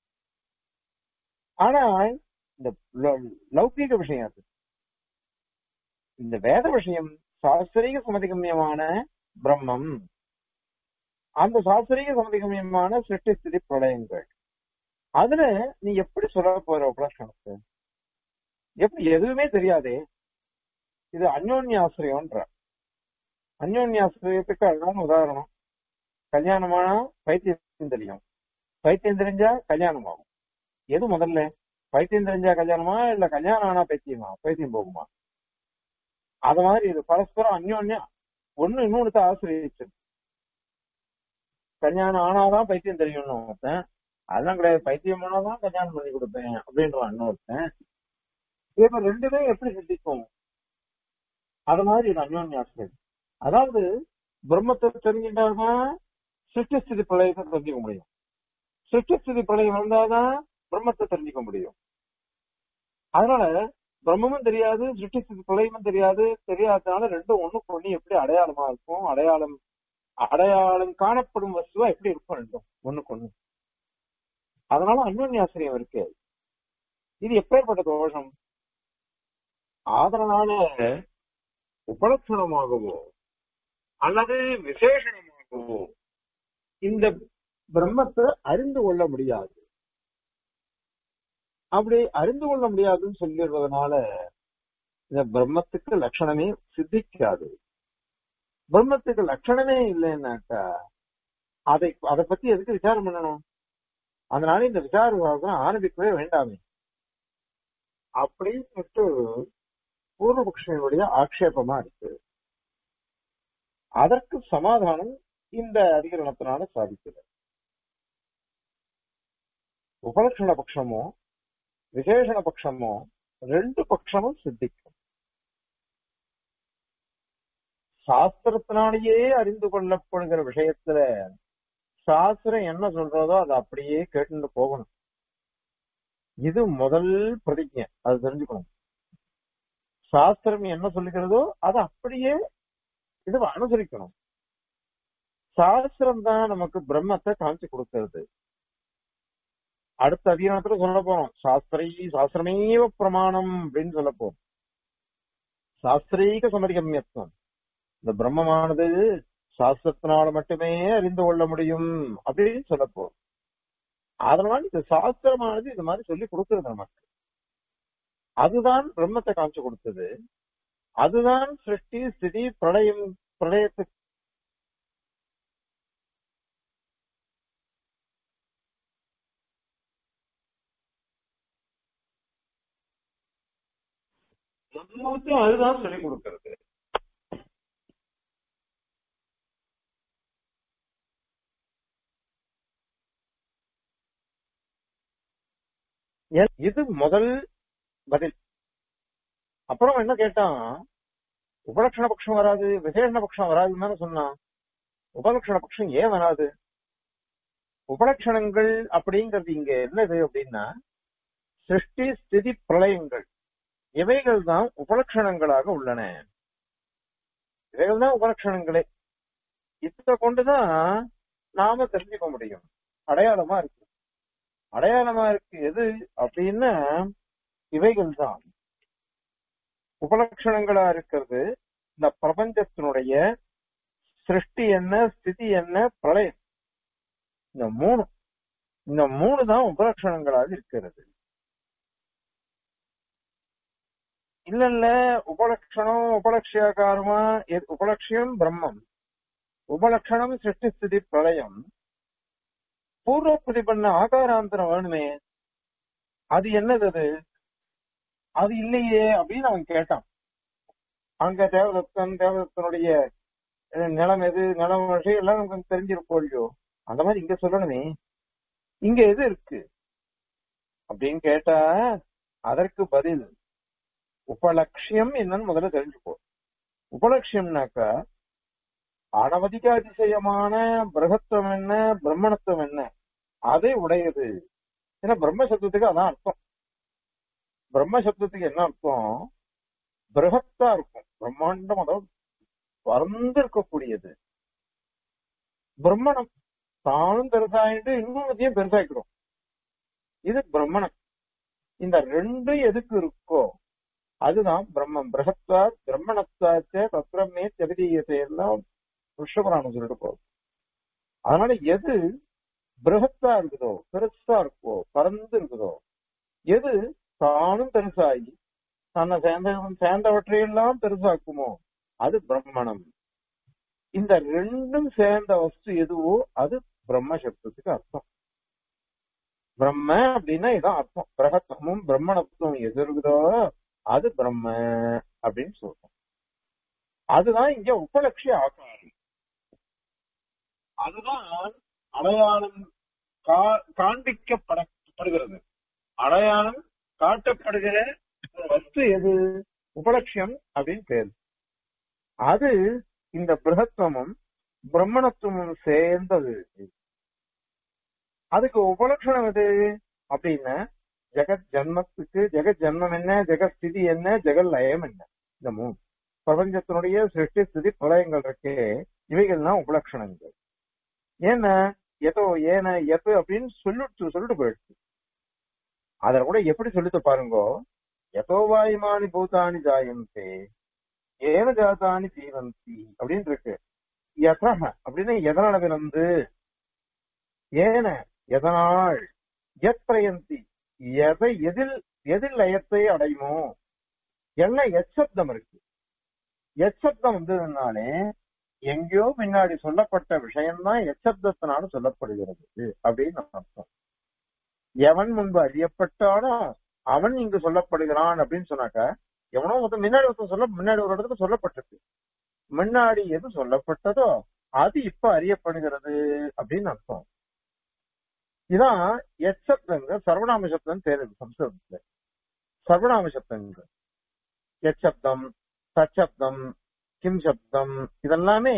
ஆனா இந்த லௌ- லௌகீக விஷயம் அது இந்த வேத விஷயம் சாஸ்திரீக சமதிகமியமான பிரம்மம் அந்த சாஸ்திரீக சமதிகமியமான சிருஷ்டி ஸ்திதி பிரளயங்கள் அதுல நீ எப்படி சொல்ல போற உபலட்சணத்தை எப்படி எதுவுமே தெரியாதே இது அந்யோன்யாசிரியம்ன்ற அந்யோன்யாசிரியத்துக்கு அழகான உதாரணம் கல்யாணமானா பைத்தியம் தெரியும் பைத்தியம் தெரிஞ்சா கல்யாணம் ஆகும் எது முதல்ல பைத்தியம் தெரிஞ்சா கல்யாணமா இல்ல கல்யாணம் ஆனா பைத்தியமா பைத்தியம் போகுமா அது மாதிரி இது பரஸ்பரம் அந்யோன்யம் ஒண்ணு இன்னொன்னு ஆசிரியச்சு கல்யாணம் ஆனாதான் பைத்தியம் தெரியும்னு ஒருத்தன் அதெல்லாம் கிடையாது பைத்தியம் ஆனாதான் கல்யாணம் பண்ணி கொடுப்பேன் அப்படின்றான் இன்னொருத்தன் இப்ப ரெண்டுமே எப்படி சித்திக்கும் அது மாதிரி இது அந்யோன்யாசிரியர் அதாவது பிரம்மத்தை தெரிஞ்சுட்டாதான் சிருஷ்டிஸ்திதி பிரளயத்தை தெரிஞ்சுக்க முடியும் சிருஷ்டிஸ்திதி பிரளயம் வந்தாதான் பிரம்மத்தை தெரிஞ்சுக்க முடியும் அதனால பிரம்மமும் தெரியாது சிருஷ்டிஸ்திதி பிரளயமும் தெரியாது தெரியாததுனால ரெண்டும் ஒண்ணுக்கு ஒண்ணு எப்படி அடையாளமா இருக்கும் அடையாளம் அடையாளம் காணப்படும் வஸ்துவா எப்படி இருக்கும் ரெண்டும் ஒண்ணுக்கு ஒண்ணு அதனால அந்யோன்யாசிரியம் இருக்கு இது எப்பேற்பட்ட தோஷம் ஆதரனால உபலட்சணமாகவோ அல்லது விசேஷணமாகவோ இந்த பிரம்மத்தை அறிந்து கொள்ள முடியாது அப்படி அறிந்து கொள்ள முடியாதுன்னு சொல்லிடுறதுனால இந்த பிரம்மத்துக்கு லட்சணமே சித்திக்காது பிரம்மத்துக்கு லட்சணமே இல்லைன்னாக்கா அதை அதை பத்தி எதுக்கு விசாரம் பண்ணணும் அதனால இந்த விசார விவாதம் ஆரம்பிக்கவே வேண்டாமே அப்படின்னு பூர்வபக்ஷனுடைய ஆக்ஷேபமா இருக்கு அதற்கு சமாதானம் இந்த அதிகரணத்தினால சாதிக்கிறது உபலட்சண பட்சமோ விசேஷண பட்சமோ ரெண்டு பட்சமும் சித்திக்கும் சாஸ்திரத்தினாலேயே அறிந்து கொள்ளப்படுகிற விஷயத்துல சாஸ்திரம் என்ன சொல்றதோ அதை அப்படியே கேட்டுட்டு போகணும் இது முதல் பிரதிஜை அது தெரிஞ்சுக்கணும் சாஸ்திரம் என்ன சொல்லுகிறதோ அதை அப்படியே இது அனுசரிக்கணும் சாஸ்திரம் தான் நமக்கு பிரம்மத்தை காமிச்சு கொடுக்கிறது அடுத்த அதிகாரத்துல சொல்ல போறோம் சாஸ்திரை சாஸ்திரமேவ பிரமாணம் அப்படின்னு சொல்ல போறோம் சாஸ்திரீக சமதிகமியத்துவம் இந்த பிரம்மமானது சாஸ்திரத்தினால மட்டுமே அறிந்து கொள்ள முடியும் அப்படின்னு சொல்ல போறோம் அதனால இந்த சாஸ்திரமானது இது மாதிரி சொல்லி கொடுக்கிறது நமக்கு அதுதான் பிரம்மத்தை காமிச்சு கொடுத்தது அதுதான் சிருஷ்டி ஸ்திதி பிரளயம் பிரளயத்துக்கு எல்லாத்தையும் அதுதான் சொல்லிக் கொடுக்கிறது ஏன் இது முதல் பதில் அப்புறம் என்ன கேட்டான் உபலட்சண பட்சம் வராது விசேஷண பட்சம் வராதுன்னு தானே சொன்னான் உபலட்சண பட்சம் ஏன் வராது உபலட்சணங்கள் அப்படிங்கிறது இங்க என்னது அப்படின்னா சிருஷ்டி ஸ்திதி பிரளயங்கள் இவைகள் தான் உபலட்சணங்களாக உள்ளன இவைகள் தான் உபலட்சணங்களே இத கொண்டுதான் நாம தெரிஞ்சுக்க முடியும் அடையாளமா இருக்கு அடையாளமா இருக்கு எது அப்படின்னா இவைகள் தான் உபலட்சணங்களா இருக்கிறது இந்த பிரபஞ்சத்தினுடைய சிருஷ்டி என்ன ஸ்திதி என்ன பிரளயம் இந்த மூணு இந்த மூணு தான் உபலட்சணங்களாக இருக்கிறது இல்ல இல்ல உபலட்சணம் உபலட்சியாகாரமா எது- உபலட்சியம் பிரம்மம் உபலட்சணம் சிருஷ்டி ஸ்திதி பிரளயம் பூர்வ பிரதிபன்ன ஆகாராந்தரம் வேணுமே அது என்னது அது அது இல்லையே அப்படின்னு அவன் கேட்டான் அங்க தேவதத்தன் தேவதத்தனுடைய அஹ், நிலம் எது நிலம் விஷயம் எல்லாம் நமக்கு தெரிஞ்சிருக்கோம் இல்லையோ அந்த மாதிரி இங்க சொல்லணுமே இங்க எது இருக்கு அப்படின்னு கேட்டா அதற்கு பதில் உபலட்சியம் என்னன்னு முதல்ல தெரிஞ்சுக்கோ உபலட்சியம்னாக்கா அனவதிக அதிசயமான பிரகத்துவம் என்ன பிரம்மணத்துவம் என்ன அதை உடையது ஏன்னா பிரம்ம சப்தத்துக்கு அதான் அர்த்தம் பிரம்ம சப்தத்துக்கு என்ன அர்த்தம் பிரகத்தா இருக்கும் பிரம்மாண்டம் அதாவது பறந்து இருக்கக்கூடியது பிரம்மணம் தானும் பெருசாயிட்டு இன்னொன்னுத்தையும் பெருசாக்கிடும் இது பிரம்மணம் இந்த ரெண்டும் எதுக்கு இருக்கோ அதுதான் பிரம்மம் பிரகத்வா பிரம்மணத்தாச்ச தத்ரமே ஜெகதீயத்தை எல்லாம் ருஷபுராணம் சொல்லிட்டு போகுது அதனால எது பிரகத்தா இருக்குதோ பெருசா இருக்கோ பறந்து இருக்குதோ எது தானும் பெருசாகி தன்னை சேர்ந்த சேர்ந்தவற்றையெல்லாம் பெருசாக்குமோ அது பிரம்மணம் இந்த ரெண்டும் சேர்ந்த வஸ்து எதுவோ அது பிரம்ம சப்தத்துக்கு அர்த்தம் பிரம்ம அப்படின்னா இதான் அர்த்தம் பிரகத்தமும் பிரம்மணத்துவம் எது இருக்குதோ அது பிரம்ம அப்படின்னு சொல்றோம் அதுதான் இங்க உபலட்சிய ஆகாரம் அதுதான் அடையாளம் கா- காண்பிக்கப்படப்படுகிறது அடையாளம் காட்டப்படுகிற ஒரு வஸ்து எது உபலட்சியம் அப்படின்னு பேரு அது இந்த பிரகத்துவமும் பிரம்மணத்துவமும் சேர்ந்தது அதுக்கு உபலட்சணம் எது அப்படின்னா ஜெகத் ஜன்மத்துக்கு ஜெகத் ஜன்மம் என்ன ஜெகத் ஸ்திதி என்ன ஜெகத் லயம் என்ன இந்த மூணு பிரபஞ்சத்தினுடைய சிருஷ்டி ஸ்திதி பிரளயங்கள் இருக்கே இவைகள்லாம் உபலட்சணங்கள் ஏன்னா எதோ ஏன எது அப்படின்னு சொல்லிட்டு சொல்லிட்டு போயிடுச்சு அதுல கூட எப்படி சொல்லிட்டு பாருங்க எதோ வாயுமானி பூதானி ஜாயந்தே ஏன ஜாதானி ஜீவந்தி அப்படின்னு இருக்கு யதஹ அப்படின்னு எதனால பிறந்து ஏன எதனால் எத்ரயந்தி எதை எதில் எதில் லயத்தை அடையுமோ எல்லாம் எச்சப்தம் இருக்கு எச்சப்தம் வந்ததுனாலே எங்கேயோ முன்னாடி சொல்லப்பட்ட விஷயம்தான் எச்சப்தத்தினால சொல்லப்படுகிறது அப்படின்னு அர்த்தம் எவன் முன்பு அறியப்பட்டானோ அவன் இங்கு சொல்லப்படுகிறான் அப்படின்னு சொன்னாக்க எவனோ ஒருத்தன் முன்னாடி ஒருத்தன் சொல்ல முன்னாடி ஒரு இடத்துக்கு சொல்லப்பட்டிருக்கு முன்னாடி எது சொல்லப்பட்டதோ அது இப்ப அறியப்படுகிறது அப்படின்னு அர்த்தம் இதான் எச்சப்தங்க சர்வநாம சப்தம் தேர்வு சம்ஸ்கிருதத்துல சர்வநாம சப்தங்கள் எச்சப்தம் தச்சப்தம் கிம் சப்தம் இதெல்லாமே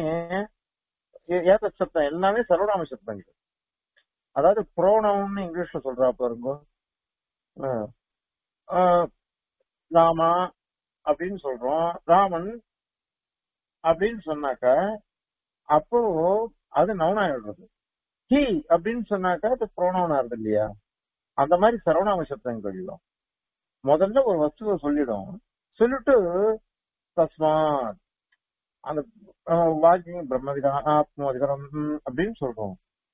ஏ- ஏத சப்தம் எல்லாமே சர்வநாம சப்தங்கள் அதாவது புரோனவுன்னு இங்கிலீஷ்ல சொல்றா பாருங்க அஹ், அஹ், ராமா அப்படின்னு சொல்றோம் ராமன் அப்படின்னு சொன்னாக்க அப்போ அது நவுனா எழுதுறது ஹி அப்படின்னு சொன்னாக்கா அது புரோனவுன் ஆகுது இல்லையா அந்த மாதிரி சரவணாம சப்தங்கள்லாம் முதல்ல ஒரு வஸ்துவை சொல்லிடும் சொல்லிட்டு தஸ்மாத் அந்த வாக்கியம் பிரம்மவிதா ஆத்மோதிகரம் ம், அப்படின்னு சொல்றோம்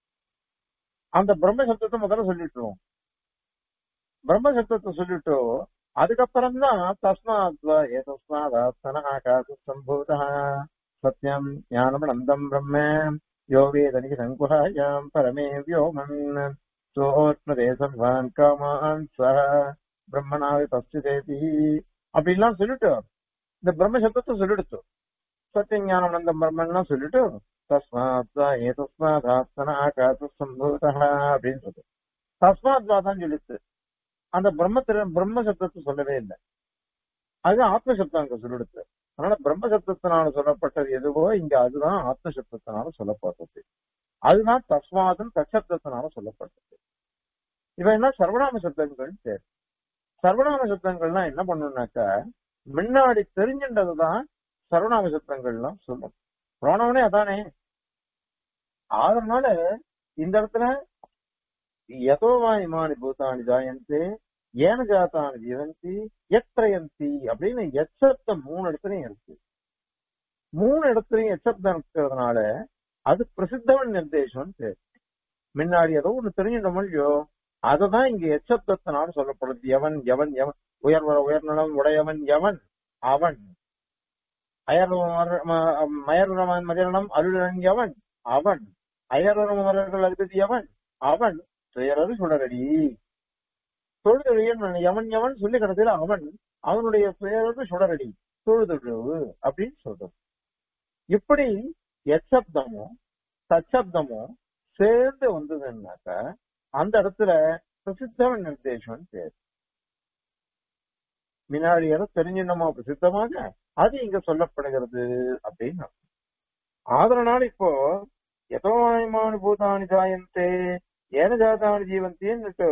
அந்த பிரம்ம சப்தத்தை முதல்ல சொல்லிட்டுருவோம் பிரம்ம சப்தத்தை சொல்லிட்டு அதுக்கப்புறம் தான் தஸ்மாத் வா ஏதஸ்மாத் ஆத்மன ஆகாச சம்பூத சத்யம் ஞானமனந்தம் பிரம்ம யோ வேதனிக சங்குஹாயாம் பரமே வியோமன் சோத்மதேசம் வான் காமான் சஹ பிரம்மனாவி பஸ்திதேதி அப்படின்லாம் சொல்லிட்டு இந்த பிரம்ம சப்தத்தை சொல்லிடுச்சு சத்திய ஞானமனந்தம் பிரம்மன்லாம் சொல்லிட்டு தஸ்மாத் வா ஏதஸ்மாத் ஆத்மன ஆகாச சம்பூத அப்படின்னு சொல்லுது தஸ்மாத் வா தான் சொல்லிச்சு அந்த பிரம்மத்திர பிரம்ம சப்தத்தை சொல்லவே இல்லை அது ஆத்ம சப்தம் அங்க சொல்லிடுச்சு அதனால பிரம்ம சப்தத்தினால சொல்லப்பட்டது எதுவோ இங்க அதுதான் ஆத்ம சப்தத்தினால சொல்லப்பட்டது அதுதான் தஸ்மாதன் தச்சப்தத்தினால சொல்லப்பட்டது இவன் என்ன சர்வநாம சப்தங்கள் பேர் சர்வநாம சப்தங்கள்லாம் என்ன பண்ணுனாக்கா முன்னாடி தெரிஞ்சின்றதுதான் சர்வநாம சப்தங்கள்லாம் சொல்லும் புராணவனே அதானே அதனால இந்த இடத்துல எதோவா இமானி பூதானி ஜாயந்தே ஏன ஜாத்தானி ஜீவந்தி எத்ரயந்தி அப்படின்னு எச்சப்தம் மூணு இடத்துலயும் இருக்கு மூணு இடத்துலயும் எச்சப்தம் இருக்கிறதுனால அது பிரசித்தவன் நிர்தேசம் பேர் முன்னாடி ஏதோ ஒண்ணு தெரிஞ்சிட்டோம் இல்லையோ அததான் இங்க எச்சப்தத்தினால சொல்லப்படுது எவன் எவன் எவன் உயர்வர உயர்நலம் உடையவன் எவன் அவன் மயர்வரமன் மதியனம் அருளன் எவன் அவன் அயர்வரமர்கள் அதிபதி எவன் அவன் துயரது சுடரடி தொழுதொழியன் எவன் எவன் சொல்லி கிடத்துல அவன் அவனுடைய பெயரது சுடரடி தொழுதொழு அப்படின்னு சொல்றது இப்படி எச்சப்தமும் தச்சப்தமும் சேர்ந்து வந்ததுன்னாக்க அந்த இடத்துல பிரசித்தவன் நிர்தேசம் பேர் முன்னாடி ஏதோ தெரிஞ்சிடணுமோ பிரசித்தமாக அது இங்க சொல்லப்படுகிறது அப்படின்னு அர்த்தம். அதனால இப்போ எதோமானி பூதானி ஜாயந்தே ஏன ஜாதானி ஜீவந்தின்னுட்டு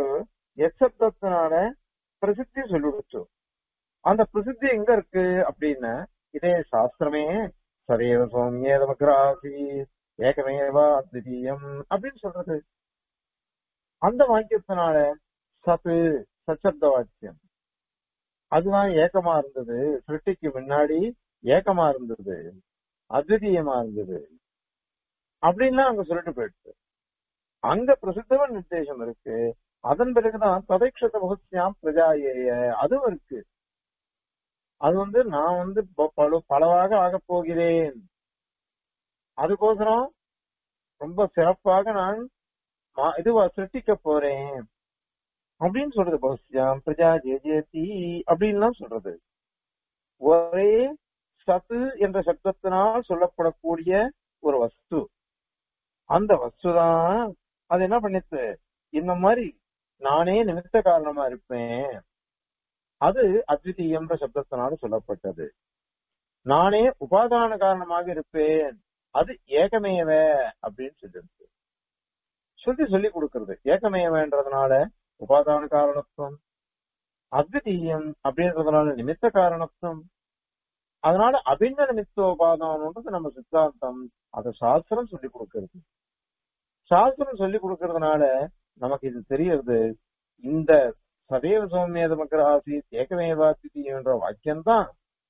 எச்சப்தத்தினால பிரசித்தி சொல்லிடுச்சு அந்த பிரசித்தி எங்க இருக்கு அப்படின்னு இதே சாஸ்திரமே சதேவ சௌமியேதமக்ராசி ஏகமேவா அத்விதீயம் அப்படின்னு சொல்றது அந்த வாக்கியத்தினால சத்து சச்சப்த வாக்கியம் அதுதான் ஏக்கமா இருந்தது சிருஷ்டிக்கு முன்னாடி ஏக்கமா இருந்தது அத்விதீயமா இருந்தது அப்படின்லாம் அங்க சொல்லிட்டு போயிடுச்சு அங்க பிரசித்தவ நிர்தேசம் இருக்கு அதன் பிறகுதான் ததைக்ஷத பகுத்யாம் பிரஜாயேய அதுவும் இருக்கு அது வந்து நான் வந்து ப- பல பலவாக ஆகப் போகிறேன் அதுக்கோசரம் ரொம்ப சிறப்பாக நான் மா- இதுவா சிருஷ்டிக்க போறேன் அப்படின்னு சொல்றது பகுத்யாம் பிரஜா ஜேஜேதி அப்படின்லாம் சொல்றது ஒரே சத்து என்ற சப்தத்தினால் சொல்லப்படக்கூடிய ஒரு வஸ்து அந்த வஸ்துதான் அது என்ன பண்ணிச்சு இந்த மாதிரி நானே நிமித்த காரணமா இருப்பேன் அது அத்விதீயம்ன்ற சப்தத்தினால சொல்லப்பட்டது நானே உபாதான காரணமாக இருப்பேன் அது ஏகமேவ அப்படின்னு சொல்லிருக்கு சொல்லி சொல்லி கொடுக்கிறது ஏகமேவன்றதுனால உபாதான காரணத்துவம் அத்விதீயம் அப்படின்றதுனால நிமித்த காரணத்துவம் அதனால அபின்ன நிமித்த உபாதானம்ன்றது நம்ம சித்தாந்தம் அதை சாஸ்திரம் சொல்லி கொடுக்கிறது சாஸ்திரம் சொல்லி கொடுக்கறதுனால நமக்கு இது தெரியறது இந்த சதேவ சௌமியத மக்கராசி ஏகமேவாசி என்ற வாக்கியம் தான்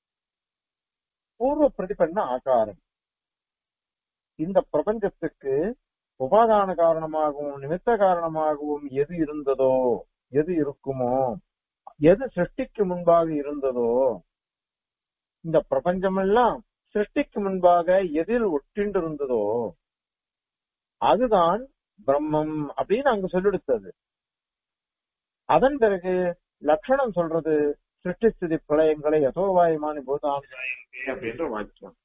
பூர்வ பிரதிபன்ன ஆகாரம் இந்த பிரபஞ்சத்துக்கு உபாதான காரணமாகவும் நிமித்த காரணமாகவும் எது இருந்ததோ எது இருக்குமோ எது சிருஷ்டிக்கு முன்பாக இருந்ததோ இந்த பிரபஞ்சம் எல்லாம் சிருஷ்டிக்கு முன்பாக எதில் ஒட்டிண்டு இருந்ததோ அதுதான் பிரம்மம் அப்படின்னு அங்க சொல்லிடுத்தது அதன் பிறகு லட்சணம் சொல்றது சிருஷ்டி ஸ்திதி பிரளயங்களை யசோவாயமான பூதாம் அப்படின்ற வாக்கியம்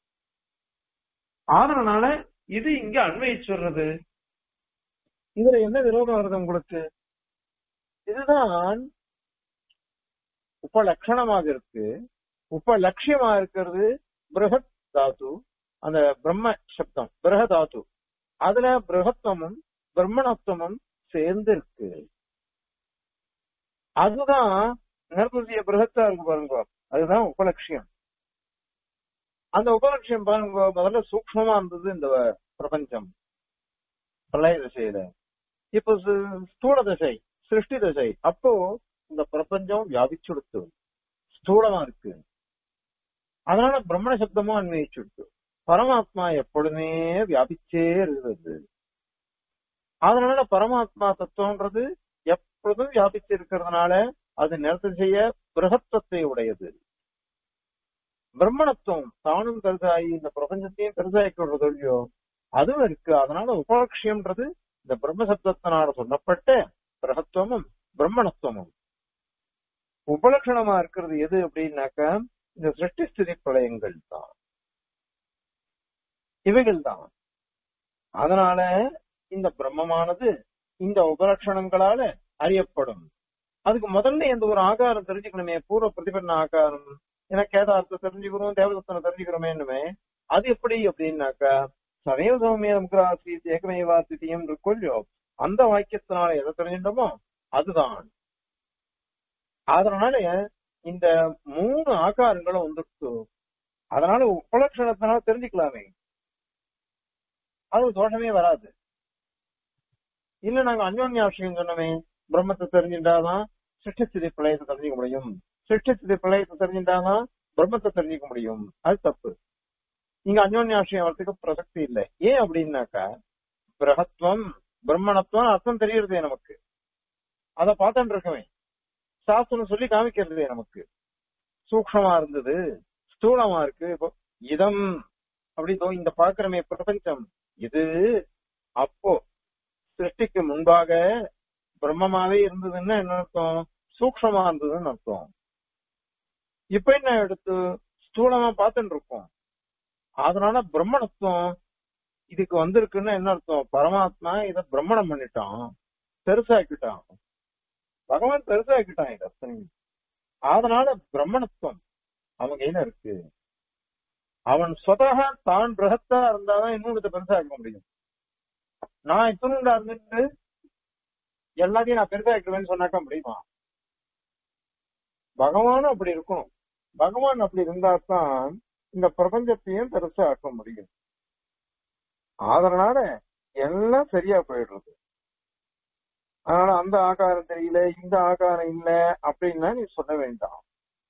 அதனால இது இங்க அன்வயிச்சுடுறது இதுல என்ன விரோதம் வருது உங்களுக்கு இதுதான் உபலட்சணமாக இருக்கு உபலட்சியமா இருக்கிறது பிரகத் தாத்து அந்த பிரம்ம சப்தம் பிரகதாத்து அதுல பிரகத்துவமும் பிரம்மணத்துவமும் சேர்ந்து இருக்கு அதுதான் நிர்பதிய பிரகத்தா இருக்கு பாருங்க அதுதான் உபலட்சியம் அந்த உபலட்சியம் பாருங்க முதல்ல சூக்ஷ்மமா இருந்தது இந்த பிரபஞ்சம் பிரளய திசையில இப்போ சு- ஸ்தூல திசை சிருஷ்டி திசை அப்போ இந்த பிரபஞ்சம் வியாபிச்சுடுத்து ஸ்தூலமா இருக்கு அதனால பிரம்மண சப்தமும் அன்வயிச்சுடுத்து பரமாத்மா எப்பொழுதுமே வியாபிச்சே இருக்கிறது அதனால பரமாத்மா தத்துவம்ன்றது எப்பொழுதும் வியாபிச்சு இருக்கிறதுனால அது நிறுத்தம் செய்ய பிரகத்துவத்தை உடையது பிரம்மணத்துவம் தானும் கருதாயி இந்த பிரபஞ்சத்தையும் கருதாய்க்கு விடுறது இல்லையோ அதுவும் இருக்கு அதனால உபலட்சியம்ன்றது இந்த பிரம்ம சப்தத்தினால சொல்லப்பட்ட பிரகத்துவமும் பிரம்மணத்துவமும் உபலட்சணமா இருக்கிறது எது அப்படின்னாக்க இந்த சிருஷ்டி ஸ்திதி பிரளயங்கள் தான் இவைகள் தான் அதனால இந்த பிரம்மமானது இந்த உபலட்சணங்களால அறியப்படும் அதுக்கு முதல்ல இந்த ஒரு ஆகாரம் தெரிஞ்சுக்கணுமே பூர்வ பிரதிபன்ன ஆகாரம் ஏன்னா கேதாரத்தை தெரிஞ்சுக்கிறோம் தேவதத்தனை தெரிஞ்சுக்கிறோமேன்னுமே அது எப்படி அப்படின்னாக்கா சதேவ சௌமிய முக்ராசி ஏகமேவா திதியம் கொள்ளியோ அந்த வாக்கியத்தினால எதை தெரிஞ்சிட்டோமோ அதுதான் அதனால இந்த மூணு ஆகாரங்களும் வந்துட்டு அதனால உபலட்சணத்தினால தெரிஞ்சுக்கலாமே அது தோஷமே வராது இல்ல நாங்க அந்யோன்யாசியம் சொன்னோமே பிரம்மத்தை தெரிஞ்சுட்டாதான் சிருஷ்டிஸ்திதி பிரளயத்தை தெரிஞ்சுக்க முடியும் சிருஷ்டிஸ்திதி பிரளயத்தை தெரிஞ்சுட்டாதான் பிரம்மத்தை தெரிஞ்சுக்க முடியும் அது தப்பு இங்க அந்யோன்யாசியம் வரத்துக்கு பிரசக்தி இல்லை ஏன் அப்படின்னாக்கா பிரகத்துவம் பிரம்மணத்துவம் அர்த்தம் தெரியறதே நமக்கு அத பார்த்துட்டு இருக்கவே சாஸ்திரம் சொல்லி காமிக்கிறதே நமக்கு சூக்ஷமா இருந்தது ஸ்தூலமா இருக்கு இப்போ இதம் அப்படி இதோ இந்த பாக்குறமே பிரபஞ்சம் இது அப்போ சிருஷ்டிக்கு முன்பாக பிரம்மமாவே இருந்ததுன்னா என்ன அர்த்தம் சூக்ஷமா இருந்ததுன்னு அர்த்தம் இப்ப என்ன எடுத்து ஸ்தூலமா பார்த்துட்டு இருக்கோம் அதனால பிரம்மணத்துவம் இதுக்கு வந்திருக்குன்னா என்ன அர்த்தம் பரமாத்மா இத பிரம்மணம் பண்ணிட்டான் பெருசாக்கிட்டான் பகவான் பெருசாக்கிட்டான் இத அத்தனையும். அதனால பிரம்மணத்துவம் அவன் கையில இருக்கு அவன் சொதக தான் பிரகத்தா இருந்தாதான் இன்னொன்று பெருசாக்க முடியும் நான் இத்தனுண்டா இருந்துட்டு எல்லாத்தையும் நான் பெருசாக்கிடுவேன்னு சொன்னாக்க முடியுமா பகவானும் அப்படி இருக்கணும் பகவான் அப்படி இருந்தா தான் இந்த பிரபஞ்சத்தையும் பெருசா ஆக்க முடியும் அதனால எல்லாம் சரியா போயிடுறது அதனால அந்த ஆகாரம் தெரியல இந்த ஆகாரம் இல்ல அப்படின்னா நீ சொல்ல வேண்டாம்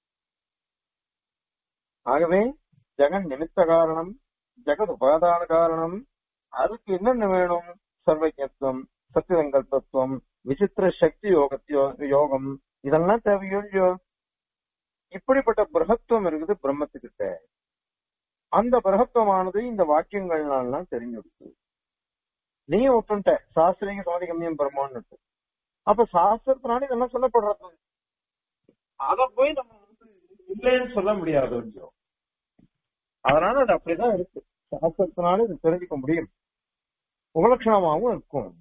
ஆகவே ஜெகன் நிமித்த காரணம் ஜெகத் உபாதான காரணம் அதுக்கு என்னென்ன வேணும் சர்வஜத்துவம் சத்தியசங்கல்பத்துவம் விசித்திர சக்தி யோகத்தியோ யோகம் இதெல்லாம் தேவையோ இல்லையோ இப்படிப்பட்ட பிரகத்துவம் இருக்குது பிரம்மத்துக்கிட்ட அந்த பிரகத்துவமானது இந்த வாக்கியங்கள்லாம் தெரிஞ்சுடுச்சு நீ ஒட்டுன்ட்ட சாஸ்திரிக சமாதி கம்மியம் பிரம்மான்னு அப்ப சாஸ்திரத்தினால இதெல்லாம் சொல்லப்படுறது அத போய் நம்ம வந்து இல்லைன்னு சொல்ல முடியாது கொஞ்சம் அதனால அது அப்படிதான் இருக்கு சாஸ்திரத்தினால இது தெரிஞ்சுக்க முடியும் உபலட்சணமாகவும் இருக்கும்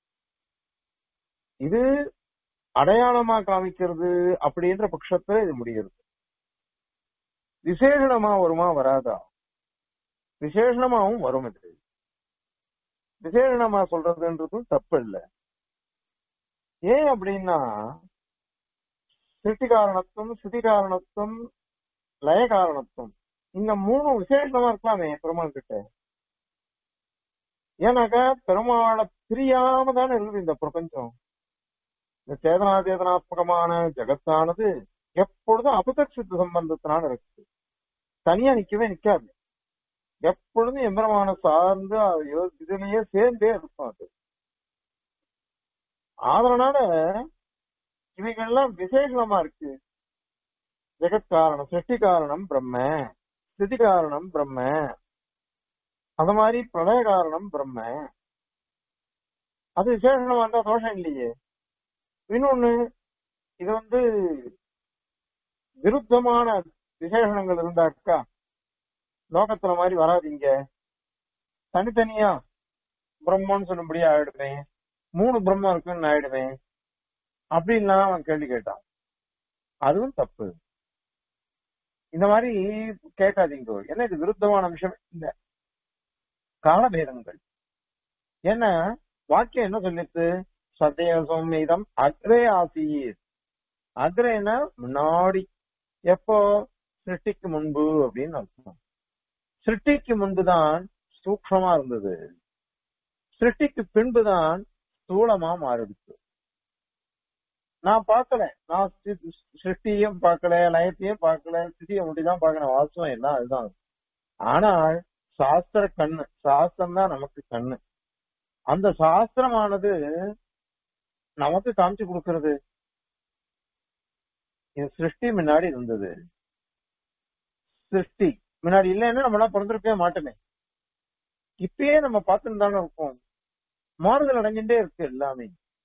இது அடையாளமா காமிக்கிறது அப்படின்ற பட்சத்துல இது முடிகிறது விசேஷணமா வருமா வராதா விசேஷணமாவும் வரும் இது விசேஷணமா சொல்றதுன்றதும் தப்பு இல்லை ஏன் அப்படின்னா சிருஷ்டி காரணத்துவம் ஸ்திதி காரணத்துவம் லய காரணத்துவம் இந்த மூணு விசேஷமா இருக்கலாமே பெருமாள் கிட்ட ஏன்னாக்கா பெருமாளை பிரியாம தானே இருக்குது இந்த பிரபஞ்சம் இந்த சேதனா சேதனாத்மகமான ஜெகத்தானது எப்பொழுதும் அபதர்சித்த சம்பந்தத்தினால இருக்கு தனியா நிக்கவே நிக்காது எப்பொழுதும் எம்பரமான சார்ந்து அது யோ- இதுலயே சேர்ந்தே இருக்கும் அது அதனால இவைகள்லாம் விசேஷமா இருக்கு ஜெகத் காரணம் சிருஷ்டி காரணம் பிரம்ம ஸ்திதி காரணம் பிரம்ம அந்த மாதிரி பிரளய காரணம் பிரம்ம அது விசேஷமா இருந்தா தோஷம் இல்லையே இன்னொன்னு இது வந்து விருத்தமான விசேஷணங்கள் இருந்தாக்கா லோகத்துல மாதிரி வராதீங்க தனித்தனியா பிரம்மன்னு சொல்லும்படியா ஆயிடுவேன் மூணு பிரம்மம் இருக்குன்னு ஆயிடுவேன் அப்படின்லாம் அவன் கேள்வி கேட்டான் அதுவும் தப்பு இந்த மாதிரி கேட்காதீங்க ஏன்னா இது விருத்தமான விஷயம் இல்ல காலபேதங்கள் ஏன்னா வாக்கியம் என்ன சொல்லிச்சு சதய சௌமிதம் அக்ரே ஆசீர் அக்ரேனா முன்னாடி எப்போ சிருஷ்டிக்கு முன்பு அப்படின்னு அர்த்தம் சிருஷ்டிக்கு முன்புதான் சூக்ஷமா இருந்தது சிருஷ்டிக்கு பின்புதான் ஸ்தூலமா மாறிடுச்சு நான் பார்க்கல நான் சி- சிருஷ்டியும் பார்க்கல லயத்தையும் பார்க்கல ஸ்திதியை மட்டும் பார்க்கறேன் வாஸ்தவம் எல்லாம் அதுதான் ஆனால் சாஸ்திர கண்ணு சாஸ்திரம் தான் நமக்கு கண்ணு அந்த சாஸ்திரமானது நமக்கு காமிச்சு கொடுக்கிறது இது சிருஷ்டி முன்னாடி இருந்தது சிருஷ்டி முன்னாடி இல்லைன்னா நம்மளாம் பிறந்திருக்கவே மாட்டோமே இப்பயே நம்ம பார்த்துட்டு தானே இருக்கோம் மாறுதல் அடைஞ்சுட்டே இருக்கு எல்லாமே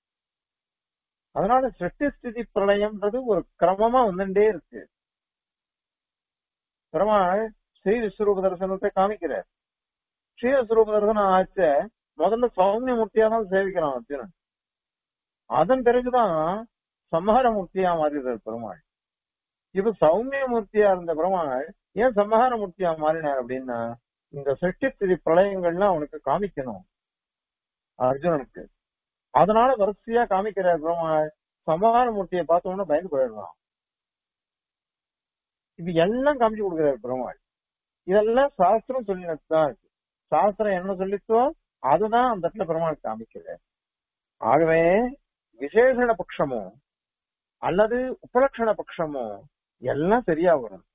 அதனால சிருஷ்டி ஸ்திதி பிரளயம்ன்றது ஒரு கிரமமா வந்துட்டே இருக்கு பெருமாள் ஸ்ரீ விஸ்வரூப தரிசனத்தை காமிக்கிறார் ஸ்ரீ விஸ்வரூப தரிசனம் ஆச்ச முதல்ல சௌமிய மூர்த்தியா தான் சேவிக்கிறான் அர்ஜுனன் அதன் பிறகுதான் சம்ஹார மூர்த்தியா மாறிடுறார் பெருமாள் இப்ப சௌமிய மூர்த்தியா இருந்த பெருமாள் ஏன் சம்ஹார மூர்த்தியா மாறினார் அப்படின்னா இந்த சிருஷ்டி ஸ்திதி பிரளயங்கள்லாம் அவனுக்கு காமிக்கணும் அர்ஜுனனுக்கு அதனால வரிசையா காமிக்கிறார் பெருமாள் சம்ஹார மூர்த்தியை பார்த்த உடனே பயந்து போயிடுறான் இது எல்லாம் காமிச்சு கொடுக்கிறார் பெருமாள் இதெல்லாம் சாஸ்திரம் சொல்லினதுதான் இருக்கு சாஸ்திரம் என்ன சொல்லிச்சோ அதுதான் அந்த இடத்துல பெருமாள் காமிக்கிறார் ஆகவே விசேஷண பட்சமோ அல்லது உபலட்சண பட்சமோ எல்லாம் சரியா வரும்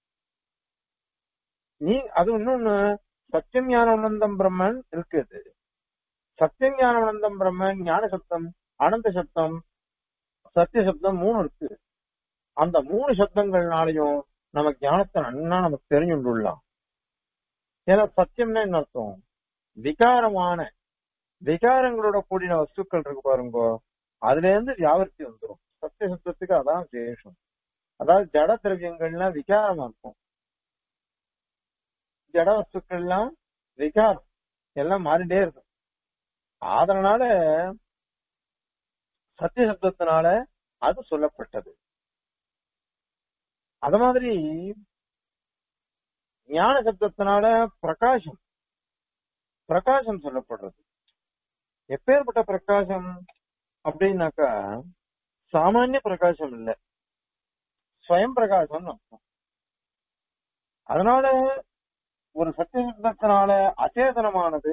நீ அது இன்னொன்னு சத்தியம் ஞானானந்தம் பிரம்மன் இருக்குது சத்தியம் ஞானானந்தம் பிரம்மன் ஞான சப்தம் அனந்த சப்தம் சத்திய சப்தம் மூணு இருக்கு அந்த மூணு சப்தங்கள்னாலையும் நம்ம ஞானத்தை நன்னா நமக்கு தெரிஞ்சுள்ளலாம் ஏன்னா சத்தியம்னா என்ன அர்த்தம் விகாரமான விகாரங்களோட கூடின வஸ்துக்கள் இருக்கு பாருங்க அதுல இருந்து வியாபர்த்தி வந்துடும் சத்திய சப்தத்துக்கு அதான் விசேஷம் அதாவது ஜட திரவியங்கள்லாம் விகாரமா இருக்கும் ஜட வஸ்துக்கள்லாம் விகாரம் எல்லாம் மாறிட்டே இருக்கும் அதனால சத்திய சப்தத்தினால அது சொல்லப்பட்டது அத மாதிரி ஞான சப்தத்தினால பிரகாசம் பிரகாசம் சொல்லப்படுறது எப்பேற்பட்ட பிரகாசம் அப்படின்னாக்கா சாமானிய பிரகாசம் இல்ல ஸ்வயம் பிரகாசம் அர்த்தம் அதனால ஒரு சத்தியத்தினால அச்சேதனமானது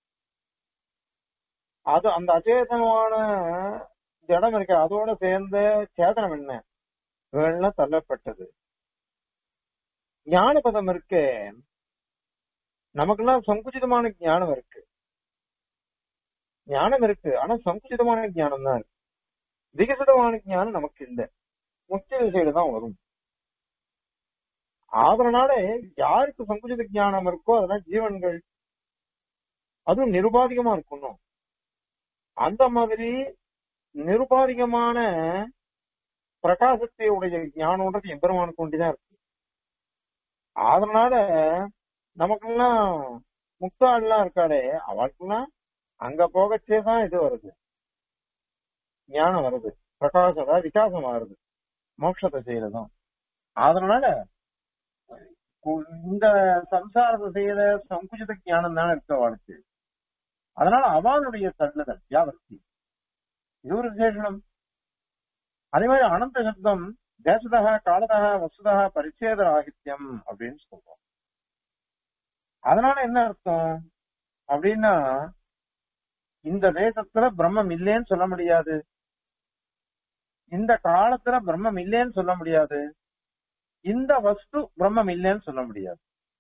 அது அந்த அச்சேதனமான ஜடம் இருக்க அதோட சேர்ந்த சேதனம் என்ன இவைகள்லாம் தள்ளப்பட்டது ஞானபதம் இருக்கு நமக்கெல்லாம் சங்குச்சிதமான ஞானம் இருக்கு ஞானம் இருக்கு ஆனா சங்குச்சிதமான ஞானம் தான் இருக்கு விகசிதமான ஞானம் நமக்கு இல்லை முக்கிய விஷயம் தான் வரும் அதனால யாருக்கு சங்குச்சித ஞானம் இருக்கோ அதெல்லாம் ஜீவன்கள் அதுவும் நிருபாதிகமா இருக்கணும் அந்த மாதிரி நிருபாதிகமான பிரகாசத்தை உடைய ஞானம்ன்றது எம்பெருமானுக்கு ஒண்டிதான் இருக்கு அதனால நமக்கெல்லாம் முக்தாள்லாம் இருக்காளே அவளுக்கெல்லாம் அங்க போகச்சே தான் இது வருது ஞானம் வருது பிரகாசம் அதாவது விகாசம் வருது மோட்சத்தை செய்யறதும் அதனால கு- இந்த சம்சாரத்தை செய்யற சங்குச்சித ஞானம் தானே இருக்க வாழ்க்கை அதனால அவளுடைய தள்ளுதல் வியாபக்தி இது ஒரு விசேஷனம் அதே மாதிரி அனந்த சப்தம் தேசதக காலதக வசுதக பரிச்சேத ராகித்யம் அப்படின்னு சொல்றோம் அதனால என்ன அர்த்தம் அப்படின்னா இந்த தேசத்துல பிரம்மம் இல்லைன்னு சொல்ல முடியாது இந்த காலத்துல பிரம்மம் இல்லைன்னு சொல்ல முடியாது இந்த வஸ்து பிரம்மம் இல்லைன்னு சொல்ல முடியாது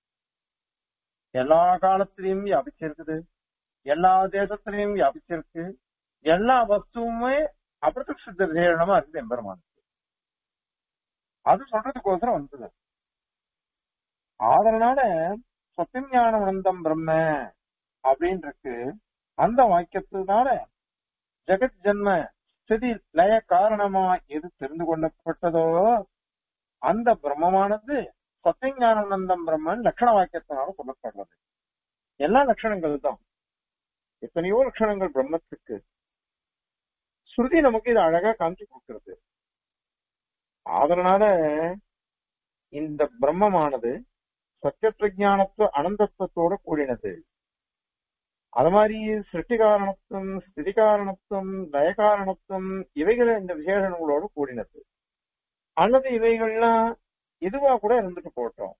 எல்லா காலத்திலையும் வியாபிச்சிருக்குது எல்லா தேசத்திலையும் வியாபிச்சிருக்கு எல்லா வஸ்துவுமே அபிரதக்ஷ விசேஷமா இருக்குது எம்பெருமானுக்கு அது சொல்றதுக்கோசரம் வந்தது அதனால சத்தியம் ஞான உணர்ந்தம் பிரம்ம அப்படின்னு இருக்கு அந்த வாக்கியத்தினால ஜெகத் ஜென்ம ஸ்திதி லய காரணமா எது தெரிந்து கொள்ளப்பட்டதோ அந்த பிரம்மமானது சத்தியஞான உணர்ந்தம் பிரம்மன் லட்சண வாக்கியத்தினால சொல்லப்படுறது எல்லா லட்சணங்கள் தான் எத்தனையோ லட்சணங்கள் பிரம்மத்துக்கு ஸ்ருதி நமக்கு இது அழகா காமிச்சு கொடுக்கிறது அதனால இந்த பிரம்மமானது சத்திய பிரஜானத்துவ அனந்தத்துவத்தோட கூடினது அது மாதிரி சிருஷ்டி காரணத்துவம் ஸ்திதி காரணத்துவம் லயகாரணத்துவம் இவைகளை இந்த விசேஷங்களோட கூடினது அல்லது இவைகள்லாம் இதுவா கூட இருந்துட்டு போட்டோம்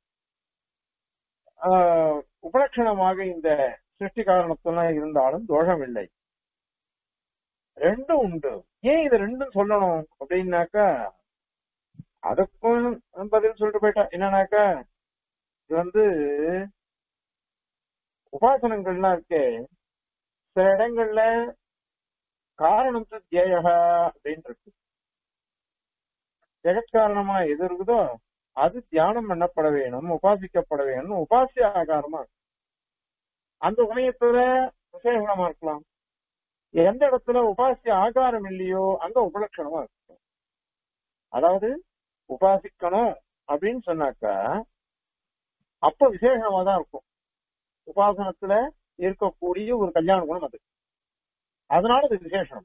ஆஹ் உபலட்சணமாக இந்த சிருஷ்டி காரணத்துவம் இருந்தாலும் தோஷம் இல்லை ரெண்டும் உண்டு ஏன் இது ரெண்டும் சொல்லணும் அப்படின்னாக்கா அதுக்கும் பதில் சொல்லிட்டு போயிட்டா என்னன்னாக்கா இது வந்து உபாசனங்கள்லாம் இருக்கே சில இடங்கள்ல காரணம் தியேயக அப்படின்னு இருக்கு ஜெகத்காரணமா எது இருக்குதோ அது தியானம் பண்ணப்பட வேணும் உபாசிக்கப்பட வேணும் உபாசிய ஆகாரமா இருக்கு. அந்த சமயத்துல விசேஷமா இருக்கலாம் எந்த இடத்துல உபாசிய ஆகாரம் இல்லையோ அங்க உபலட்சணமா இருக்கும் அதாவது உபாசிக்கணும் அப்படின்னு சொன்னாக்கா அப்ப விசேஷமா தான் இருக்கும் உபாசனத்துல இருக்கக்கூடிய ஒரு கல்யாண குணம் அது அதனால அது விசேஷம்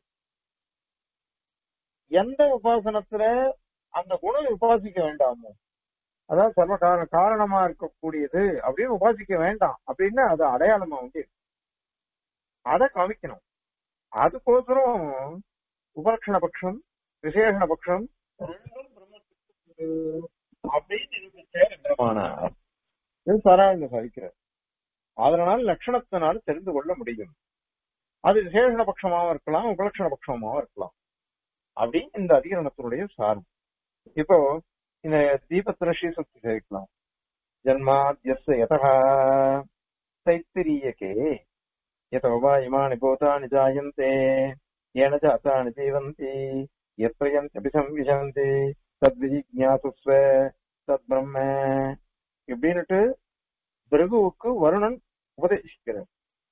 எந்த உபாசனத்துல அந்த குணம் உபாசிக்க வேண்டாமோ அதாவது சர்வ காரண காரணமா இருக்கக்கூடியது அப்படின்னு உபாசிக்க வேண்டாம் அப்படின்னு அது அடையாளமா வந்து அதை காமிக்கணும் அதுக்கோசரம் உபலட்சண பட்சம் விசேஷண பட்சம் ரெண்டும் பிரம்மத்துக்கு அப்படின்னு இதுக்கு பேர் பிரமாணம். இது சாராயண சாதிக்கிறார் அதனால் லட்சணத்தினால் தெரிந்து கொள்ள முடியும் அது விசேஷண பட்சமாவும் இருக்கலாம் உபலட்சண பட்சமாவும் இருக்கலாம் அப்படின்னு இந்த அதிகரணத்தினுடைய சாரம் இப்போ இந்த தீபத்துல ஸ்ரீசக்தி சேவிக்கலாம் ஜன்மாத்யஸ்ய யதா தைத்திரியகே यतो वा इमानि भूतानि जायन्ते येन च अतानि जीवन्ति यत्रयन्त्यपि संविशन्ति தத்விஜிஞாசுஸ்வ தத் பிரம்ம இப்படின்னுட்டு பிருகுவுக்கு வருணன் உபதேசிக்கிறார்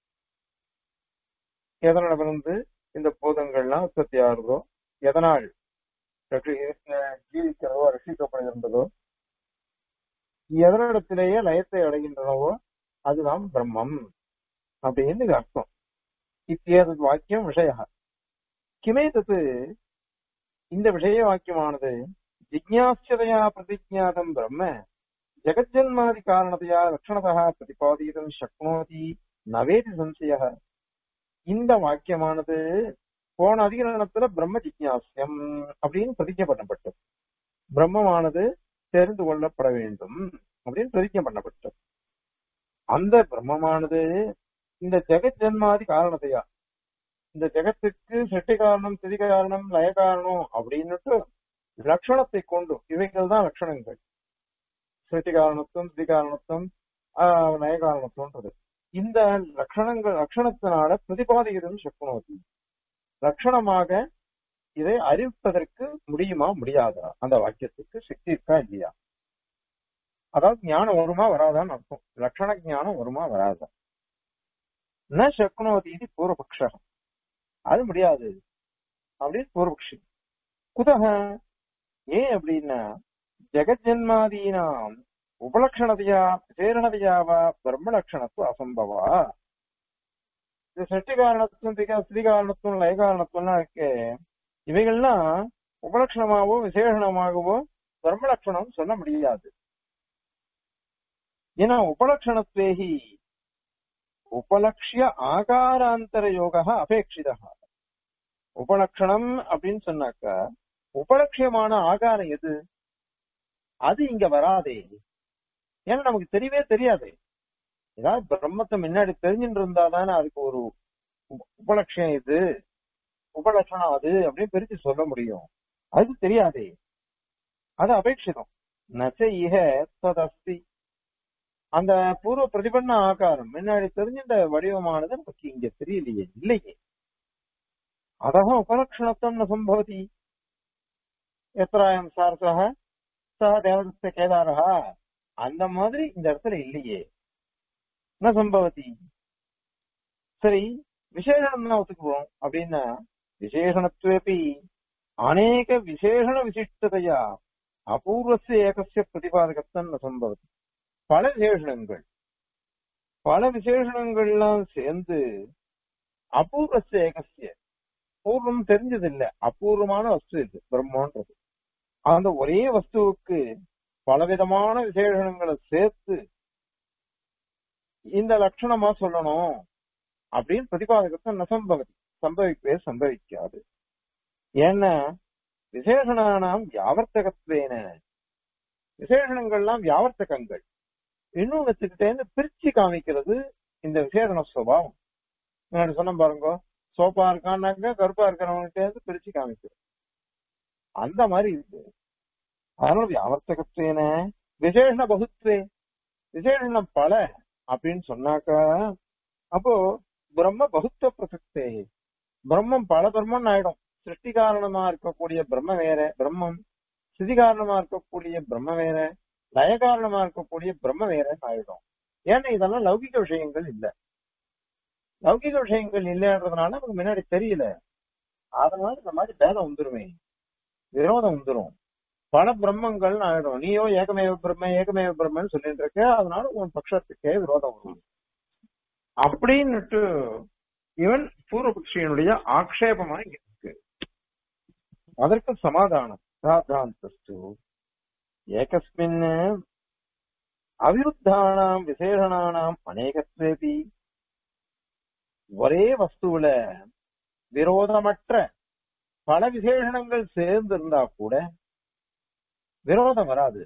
எதனால் வந்து இந்த பூதங்கள்லாம் உற்பத்தி ஆகுறதோ எதனால் ரட்சி- அஹ் ஜீவிக்கிறதோ ரட்சிக்கப்படுகின்றதோ எதனிடத்திலேயே லயத்தை அடைகின்றனவோ அதுதான் பிரம்மம் அப்படின்னு இது அர்த்தம் இத்தியேதத் வாக்கியம் விஷய கிமே தத்து இந்த விஷய வாக்கியமானது ஜிக்ஞாசியதையா பிரதிஜாதம் பிரம்ம ஜெகஜன்மாதி காரணத்தையா லட்சணதா பிரதிபாதிதம் சக்னோதி நவேதி சம்சய இந்த வாக்கியமானது போன அதிகரணத்துல பிரம்ம ஜிக்ஞாசியம் அப்படின்னு பிரதிஜை பண்ணப்பட்டது பிரம்மமானது தெரிந்து கொள்ளப்பட வேண்டும் அப்படின்னு பிரதிஜை பண்ணப்பட்டது அந்த பிரம்மமானது இந்த ஜெகத் ஜென்மாதி காரணத்தையா இந்த ஜெகத்துக்கு செட்டி காரணம் திதி காரணம் லய காரணம் அப்படின்னுட்டு லட்சணத்தை கொண்டு இவைகள் தான் லட்சணங்கள் செட்டி காரணத்துவம் திதி காரணத்துவம் ஆஹ், லய காரணத்துவன்றது இந்த லட்சணங்கள் லட்சணத்தினால பிரதிபாதிக்கிறது சக்குனோதி லட்சணமாக இதை அறிவிப்பதற்கு முடியுமா முடியாதா அந்த வாக்கியத்துக்கு சக்தி இருக்கா இல்லையா அதாவது ஞானம் வருமா வராதான்னு அர்த்தம் லட்சண ஞானம் வருமா வராதா ந சக்குனோதி இது பூர்வபக்ஷம் அது முடியாது அப்படின்னு பூர்வபக்ஷி குதக ஏன் அப்படின்னா ஜெகஜன்மாதீனாம் உபலட்சணதையா விசேரணதையாவா பிரம்மலட்சணத்து அசம்பவா இது சஷ்டி காரணத்துவம் திகா ஸ்திதி காரணத்துவம் லய காரணத்துவம்லாம் இருக்கு இவைகள்லாம் உபலட்சணமாகவோ விசேஷணமாகவோ பிரம்மலட்சணம் சொல்ல முடியாது ஏன்னா உபலட்சணத்வேகி உபலட்சிய ஆகாராந்தர யோக அபேட்சிதா உபலட்சணம் அப்படின்னு சொன்னாக்கா உபலட்சியமான ஆகாரம் எது அது இங்க வராதே ஏன்னா நமக்கு தெரியவே தெரியாது ஏதாவது பிரம்மத்தை முன்னாடி தெரிஞ்சுட்டு இருந்தா தானே அதுக்கு ஒரு உப- உபலட்சியம் இது உபலட்சணம் அது அப்படின்னு பிரிச்சு சொல்ல முடியும் அது தெரியாதே அது அபேட்சிதம் நச்ச இக ததஸ்தி அந்த பூர்வ பிரதிபன்ன ஆகாரம் முன்னாடி தெரிஞ்சின்ற வடிவமானது நமக்கு இங்க தெரியலையே இல்லையே அதக உபலட்சணத்துவம் ந சம்பவதி எத்திராயம் சாரசக சக தேவதத்த கேதாரா அந்த மாதிரி இந்த இடத்துல இல்லையே ந சம்பவதி சரி விசேஷனம் தான் ஒத்துக்குவோம் அப்படின்னா விசேஷணத்துவேபி அநேக விசேஷண விசிஷ்டதையா அபூர்வசிய ஏகசிய பிரதிபாதகத்தன் ந சம்பவதி பல விசேஷணங்கள் பல விசேஷணங்கள்லாம் சேர்ந்து அபூர்வசிய ஏகசிய பூர்வம் தெரிஞ்சதில்ல அபூர்வமான வஸ்து இது பிரம்மன்றது அந்த ஒரே வஸ்துவுக்கு பலவிதமான விசேஷணங்களை சேர்த்து இந்த லட்சணமா சொல்லணும் அப்படின்னு பிரதிபாதகத்தை நசம்பவதி சம்பவிக்கவே சம்பவிக்காது ஏன்னா விசேஷணானாம் வியாவர்த்தகத்வேன விசேஷணங்கள்லாம் வியாவர்த்தகங்கள் இன்னும் வச்சுக்கிட்டேன்னு பிரிச்சு காமிக்கிறது இந்த விசேஷண சுபாவம் முன்னாடி சொன்ன பாருங்க சோப்பா இருக்கான்னாக்க கருப்பா இருக்கிறவங்ககிட்ட இருந்து பிரிச்சு காமிக்கிறது அந்த மாதிரி இருக்கு அதனால வியாவர்த்தகத்துவேன விசேஷண பகுத்வே விசேஷணம் பல அப்படின்னு சொன்னாக்கா அப்போ பிரம்ம பகுத்துவ பிரசக்தே பிரம்மம் பல பிரம்மன் ஆயிடும் சிருஷ்டி காரணமா இருக்கக்கூடிய பிரம்ம வேற பிரம்மம் ஸ்திதி காரணமா இருக்கக்கூடிய பிரம்ம வேற லய காரணமா இருக்கக்கூடிய பிரம்ம வேற ஆயிடும் ஏன்னா இதெல்லாம் லௌகிக விஷயங்கள் இல்ல லௌகிக விஷயங்கள் இல்லைன்றதுனால நமக்கு முன்னாடி தெரியல அதனால இந்த மாதிரி பேதம் வந்துருமே விரோதம் வந்துரும் பல பிரம்மங்கள் ஆயிடும் நீயோ ஏகமேவ பிரம்ம ஏகமேவ பிரம்மன்னு சொல்லிட்டு இருக்க அதனால உன் பட்சத்துக்கே விரோதம் வரும் அப்படின்னுட்டு இவன் பூர்வபக்ஷியனுடைய ஆக்ஷேபமா இங்க இருக்கு அதற்கு சமாதானம் சித்தாந்தாந்தஸ்து ஏகஸ்மின் அவிருத்தானாம் விசேஷணானாம் அநேகத்வேபி ஒரே வஸ்துவில விரோதமற்ற பல விசேஷணங்கள் சேர்ந்து இருந்தா கூட விரோதம் வராது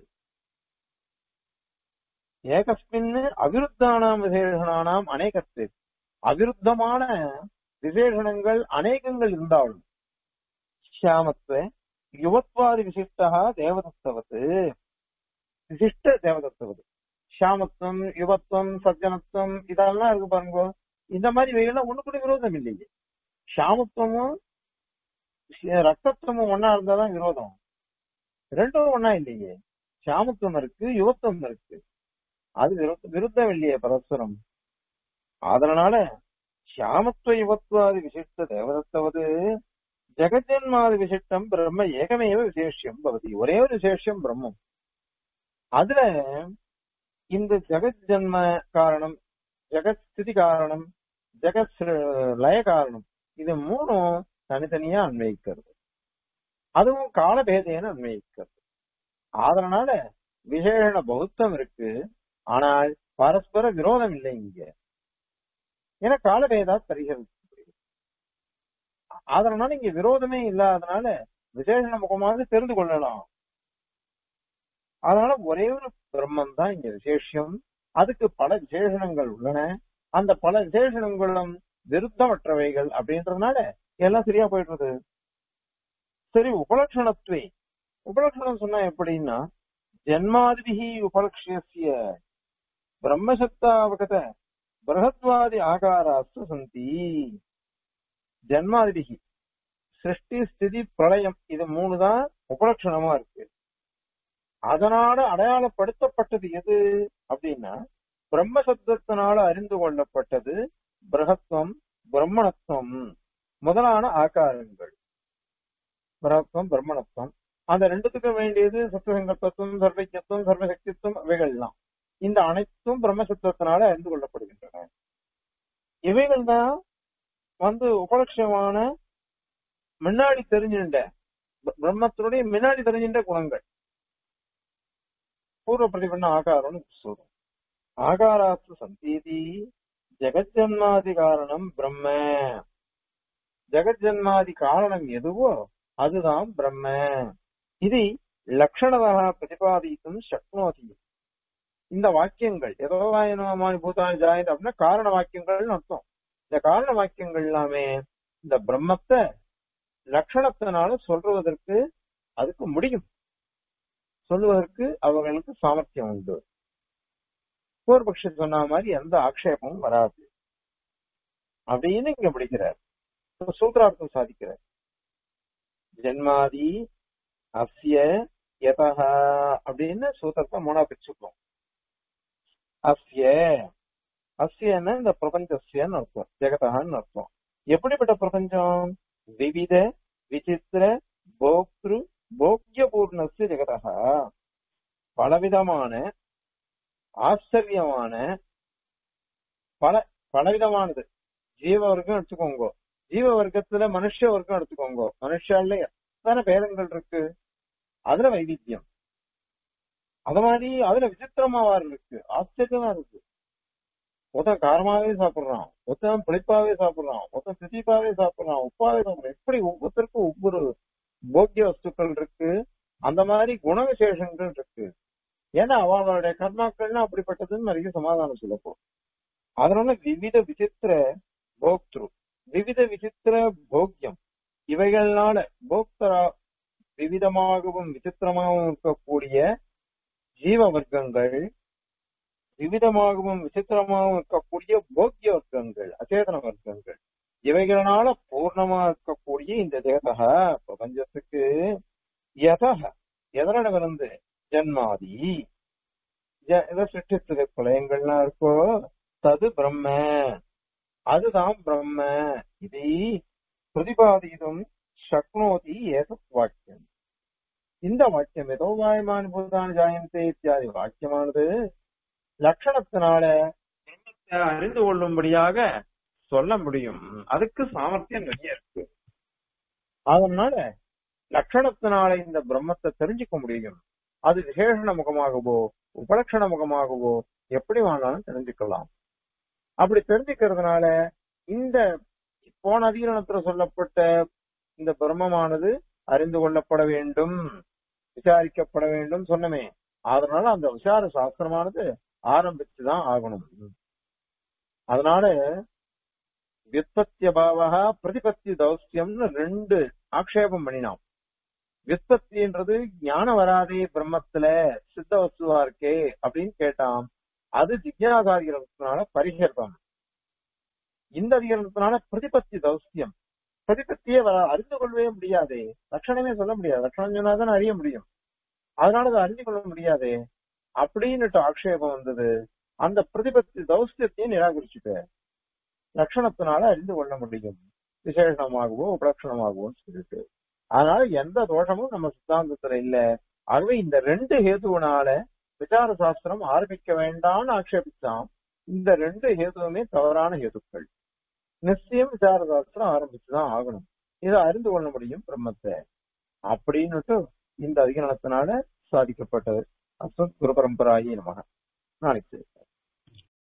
ஏகஸ்மின் அவிருத்தானாம் விசேஷணானாம் அநேகத்து அவிருத்தமான விசேஷணங்கள் அநேகங்கள் இருந்தாலும் ஷியாமத்துவ யுவத்வாதி விசிஷ்டா தேவதத்தவத்து விசிஷ்ட தேவதத்தவது ஷியாமத்துவம் யுவத்துவம் சஜ்ஜனத்துவம் இதெல்லாம் இருக்கு பாருங்க இந்த மாதிரி வெயிலாம் ஒண்ணு கூட விரோதம் இல்லையே ஷியாமத்துவமும் ஷி- ரத்தத்துவமும் ஒன்னா இருந்தாதான் விரோதம் ரெண்டும் ஒன்னா இல்லையே ஷியாமத்துவம் இருக்கு யுவத்துவம் இருக்கு அது விருத்த- விருத்தம் இல்லையே பரஸ்பரம் அதனால ஷியாமத்துவ யுவத்வாதி விசிஷ்ட தேவதத்தவது ஜெகஜன்மாதி விசிஷ்டம் பிரம்ம ஏகமேவ விசேஷம் பவதி ஒரே ஒரு விசேஷம் பிரம்மம் அதுல இந்த ஜெகத் ஜன்ம காரணம் ஜெகத் ஸ்திதி காரணம் ஜெகத் ஸ்ர- லய காரணம் இது மூணும் தனித்தனியா அன்வயிக்கிறது அதுவும் காலபேதேன அன்வயிக்கிறது அதனால விசேஷண பௌத்தம் இருக்கு ஆனால் பரஸ்பர விரோதம் இல்லை இங்க ஏன்னா காலபேதா பரிகரிக்க அதனால இங்க விரோதமே இல்லாதனால விசேஷண முகமாக தெரிந்து கொள்ளலாம் அதனால ஒரே ஒரு பிரம்மம் தான் இங்க விசேஷம் அதுக்கு பல விசேஷணங்கள் உள்ளன அந்த பல விசேஷணங்களும் விருத்தமற்றவைகள் அப்படின்றதுனால எல்லாம் சரியா போயிடுறது சரி உபலட்சணத்துவே உபலட்சணம் சொன்னா எப்படின்னா ஜென்மாதிபிகி உபலட்சிய பிரம்மசத்தாவகத பிரகத்வாதி ஆகாராஸ்து சந்தி ஜென்மாதிபிகி சிருஷ்டி ஸ்திதி பிரளயம் இது மூணு தான் உபலட்சணமா இருக்கு அதனால அடையாளப்படுத்தப்பட்டது எது அப்படின்னா பிரம்ம சப்தத்தினால அறிந்து கொள்ளப்பட்டது பிரகத்வம் பிரம்மணத்துவம் முதலான ஆகாரங்கள் பிரகத்வம் பிரம்மணத்துவம் அந்த ரெண்டுத்துக்கும் வேண்டியது சத்துவசங்கல்பத்துவம் சர்வஜத்துவம் சர்வசக்தித்துவம் இவைகள்லாம் இந்த அனைத்தும் பிரம்மசத்துவத்தினால அறிந்து கொள்ளப்படுகின்றன இவைகள் தான் வந்து உபலட்சமான முன்னாடி தெரிஞ்சின்ற பிரம்மத்தினுடைய முன்னாடி தெரிஞ்சின்ற குணங்கள் பூர்வ பிரதிபண்ண ஆகாரம்னு சொல்றோம் ஆகாராத்து சந்தீதி ஜெகஜன்மாதி காரணம் பிரம்ம ஜெகஜன்மாதி காரணம் எதுவோ அதுதான் பிரம்ம இது லட்சணதாக பிரதிபாதிக்கும் சக்னோதி இந்த வாக்கியங்கள் ஏதோ வாயனமானி பூதானி ஜாயின் அப்படின்னா காரண வாக்கியங்கள்னு அர்த்தம் இந்த காரண வாக்கியங்கள் எல்லாமே இந்த பிரம்மத்தை லட்சணத்தினால சொல்றதற்கு அதுக்கு முடியும் சொல்லுவதற்கு அவர்களுக்கு சாமர்த்தியம் உண்டு பூர்வபக்ஷ சொன்ன மாதிரி எந்த ஆக்ஷேபமும் வராது அப்படின்னு இங்க பிடிக்கிறார் சூத்திரார்த்தம் சாதிக்கிறார் ஜென்மாதி அஸ்ய யதா அப்படின்னு சூத்திரத்தை மூணா பிரிச்சுக்கணும் அஸ்ய அஸ்யன்னு இந்த பிரபஞ்சஸ்யன்னு அர்த்தம் ஜெகதான்னு அர்த்தம் எப்படிப்பட்ட பிரபஞ்சம் விவித விசித்திர போக்திரு போக்கிய பூர்ணஸ்ய ஜெகதா பலவிதமான ஆச்சரியமான பல பலவிதமானது ஜீவ வர்க்கம் எடுத்துக்கோங்க ஜீவ வர்க்கத்துல மனுஷ வர்க்கம் எடுத்துக்கோங்க மனுஷால எத்தனை பேதங்கள் இருக்கு அதுல வைவித்தியம் அது மாதிரி அதுல விசித்திரமாவா இருக்கு ஆச்சரியமா இருக்கு ஒருத்தன் காரமாவே சாப்பிடுறான் ஒருத்தன் புளிப்பாவே சாப்பிடுறான் ஒருத்தன் திதிப்பாவே சாப்பிடுறான் உப்பாவே சாப்பிடுறான் எப்படி ஒவ்வொருத்தருக்கும் ஒவ்வொரு போக்கிய வஸ்துக்கள் இருக்கு அந்த மாதிரி குண விசேஷங்கள் இருக்கு ஏன்னா அவளுடைய கர்மாக்கள்னா அப்படிப்பட்டதுன்னு நிறைய சமாதானம் சொல்லப்போ அதனால விவித விசித்திர போக்திரு விவித விசித்திர போக்கியம் இவைகள்னால போக்தரா விவிதமாகவும் விசித்திரமாகவும் இருக்கக்கூடிய ஜீவ வர்க்கங்கள் விவிதமாகவும் விசித்திரமாகவும் இருக்கக்கூடிய போக்கிய வர்க்கங்கள் அச்சேதன வர்க்கங்கள் இவைகளால பூர்ணமா இருக்கக்கூடிய இந்த தேகக பிரபஞ்சத்துக்கு எதக எதனிடமிருந்து ஜன்மாதி எதை சிருஷ்டித்தது பிரளயங்கள்லாம் இருக்கோ தது பிரம்ம அதுதான் பிரம்ம இது பிரதிபாதிதும் சக்னோதி ஏதத் வாக்கியம் இந்த வாக்கியம் ஏதோ வாயமான பூதான ஜாயந்தே இத்தியாதி வாக்கியமானது லட்சணத்தினால பிரம்மத்தை அறிந்து கொள்ளும்படியாக சொல்ல முடியும் அதுக்கு சாமர்த்தியம் நிறைய இருக்கு அதனால லட்சணத்தினால இந்த பிரம்மத்தை தெரிஞ்சுக்க முடியும் அது விசேஷண முகமாகவோ உபலட்சண முகமாகவோ எப்படி வேணாலும் தெரிஞ்சுக்கலாம் அப்படி தெரிஞ்சுக்கிறதுனால இந்த போன அதிகரணத்துல சொல்லப்பட்ட இந்த பிரம்மமானது அறிந்து கொள்ளப்பட வேண்டும் விசாரிக்கப்பட வேண்டும் சொன்னமே அதனால அந்த விசார சாஸ்திரமானது ஆரம்பிச்சுதான் ஆகணும் அதனால விற்பத்திய பாவகா பிரதிபத்தி தௌஸ்தியம்னு ரெண்டு ஆக்ஷேபம் பண்ணினான் விற்பத்தின்றது ஞானம் வராதே பிரம்மத்துல சித்த வஸ்துவா இருக்கே அப்படின்னு கேட்டான் அது ஜிக்யாசாதிகரணத்தினால பரிகர்ப்பம் இந்த அதிகரணத்தினால பிரதிபத்தி தௌஸ்தியம் பிரதிபத்தியே வர அறிந்து கொள்ளவே முடியாதே லட்சணமே சொல்ல முடியாது லட்சணம் சொன்னாதான் அறிய முடியும் அதனால அதை அறிந்து கொள்ள முடியாதே அப்படின்னுட்டு ஆக்ஷேபம் வந்தது அந்த பிரதிபத்தி தௌஸ்தியத்தையும் நிராகரிச்சுட்ட லட்சணத்தினால அறிந்து கொள்ள முடியும் விசேஷமாகவோ உபலட்சணமாகவோ சொல்லிட்டு அதனால எந்த தோஷமும் நம்ம சித்தாந்தத்துல இல்ல ஆகவே இந்த ரெண்டு ஹேதுவனால விசார சாஸ்திரம் ஆரம்பிக்க வேண்டாம்னு ஆக்ஷேபிச்சான் இந்த ரெண்டு ஹேதுவுமே தவறான ஹேதுக்கள் நிச்சயம் விசார சாஸ்திரம் ஆரம்பிச்சுதான் ஆகணும் இதை அறிந்து கொள்ள முடியும் பிரம்மத்தை அப்படின்னுட்டு இந்த அதிகரணத்தினால சாதிக்கப்பட்டது அஸ்வத் குரு பரம்பராயி நமக நாளைக்கு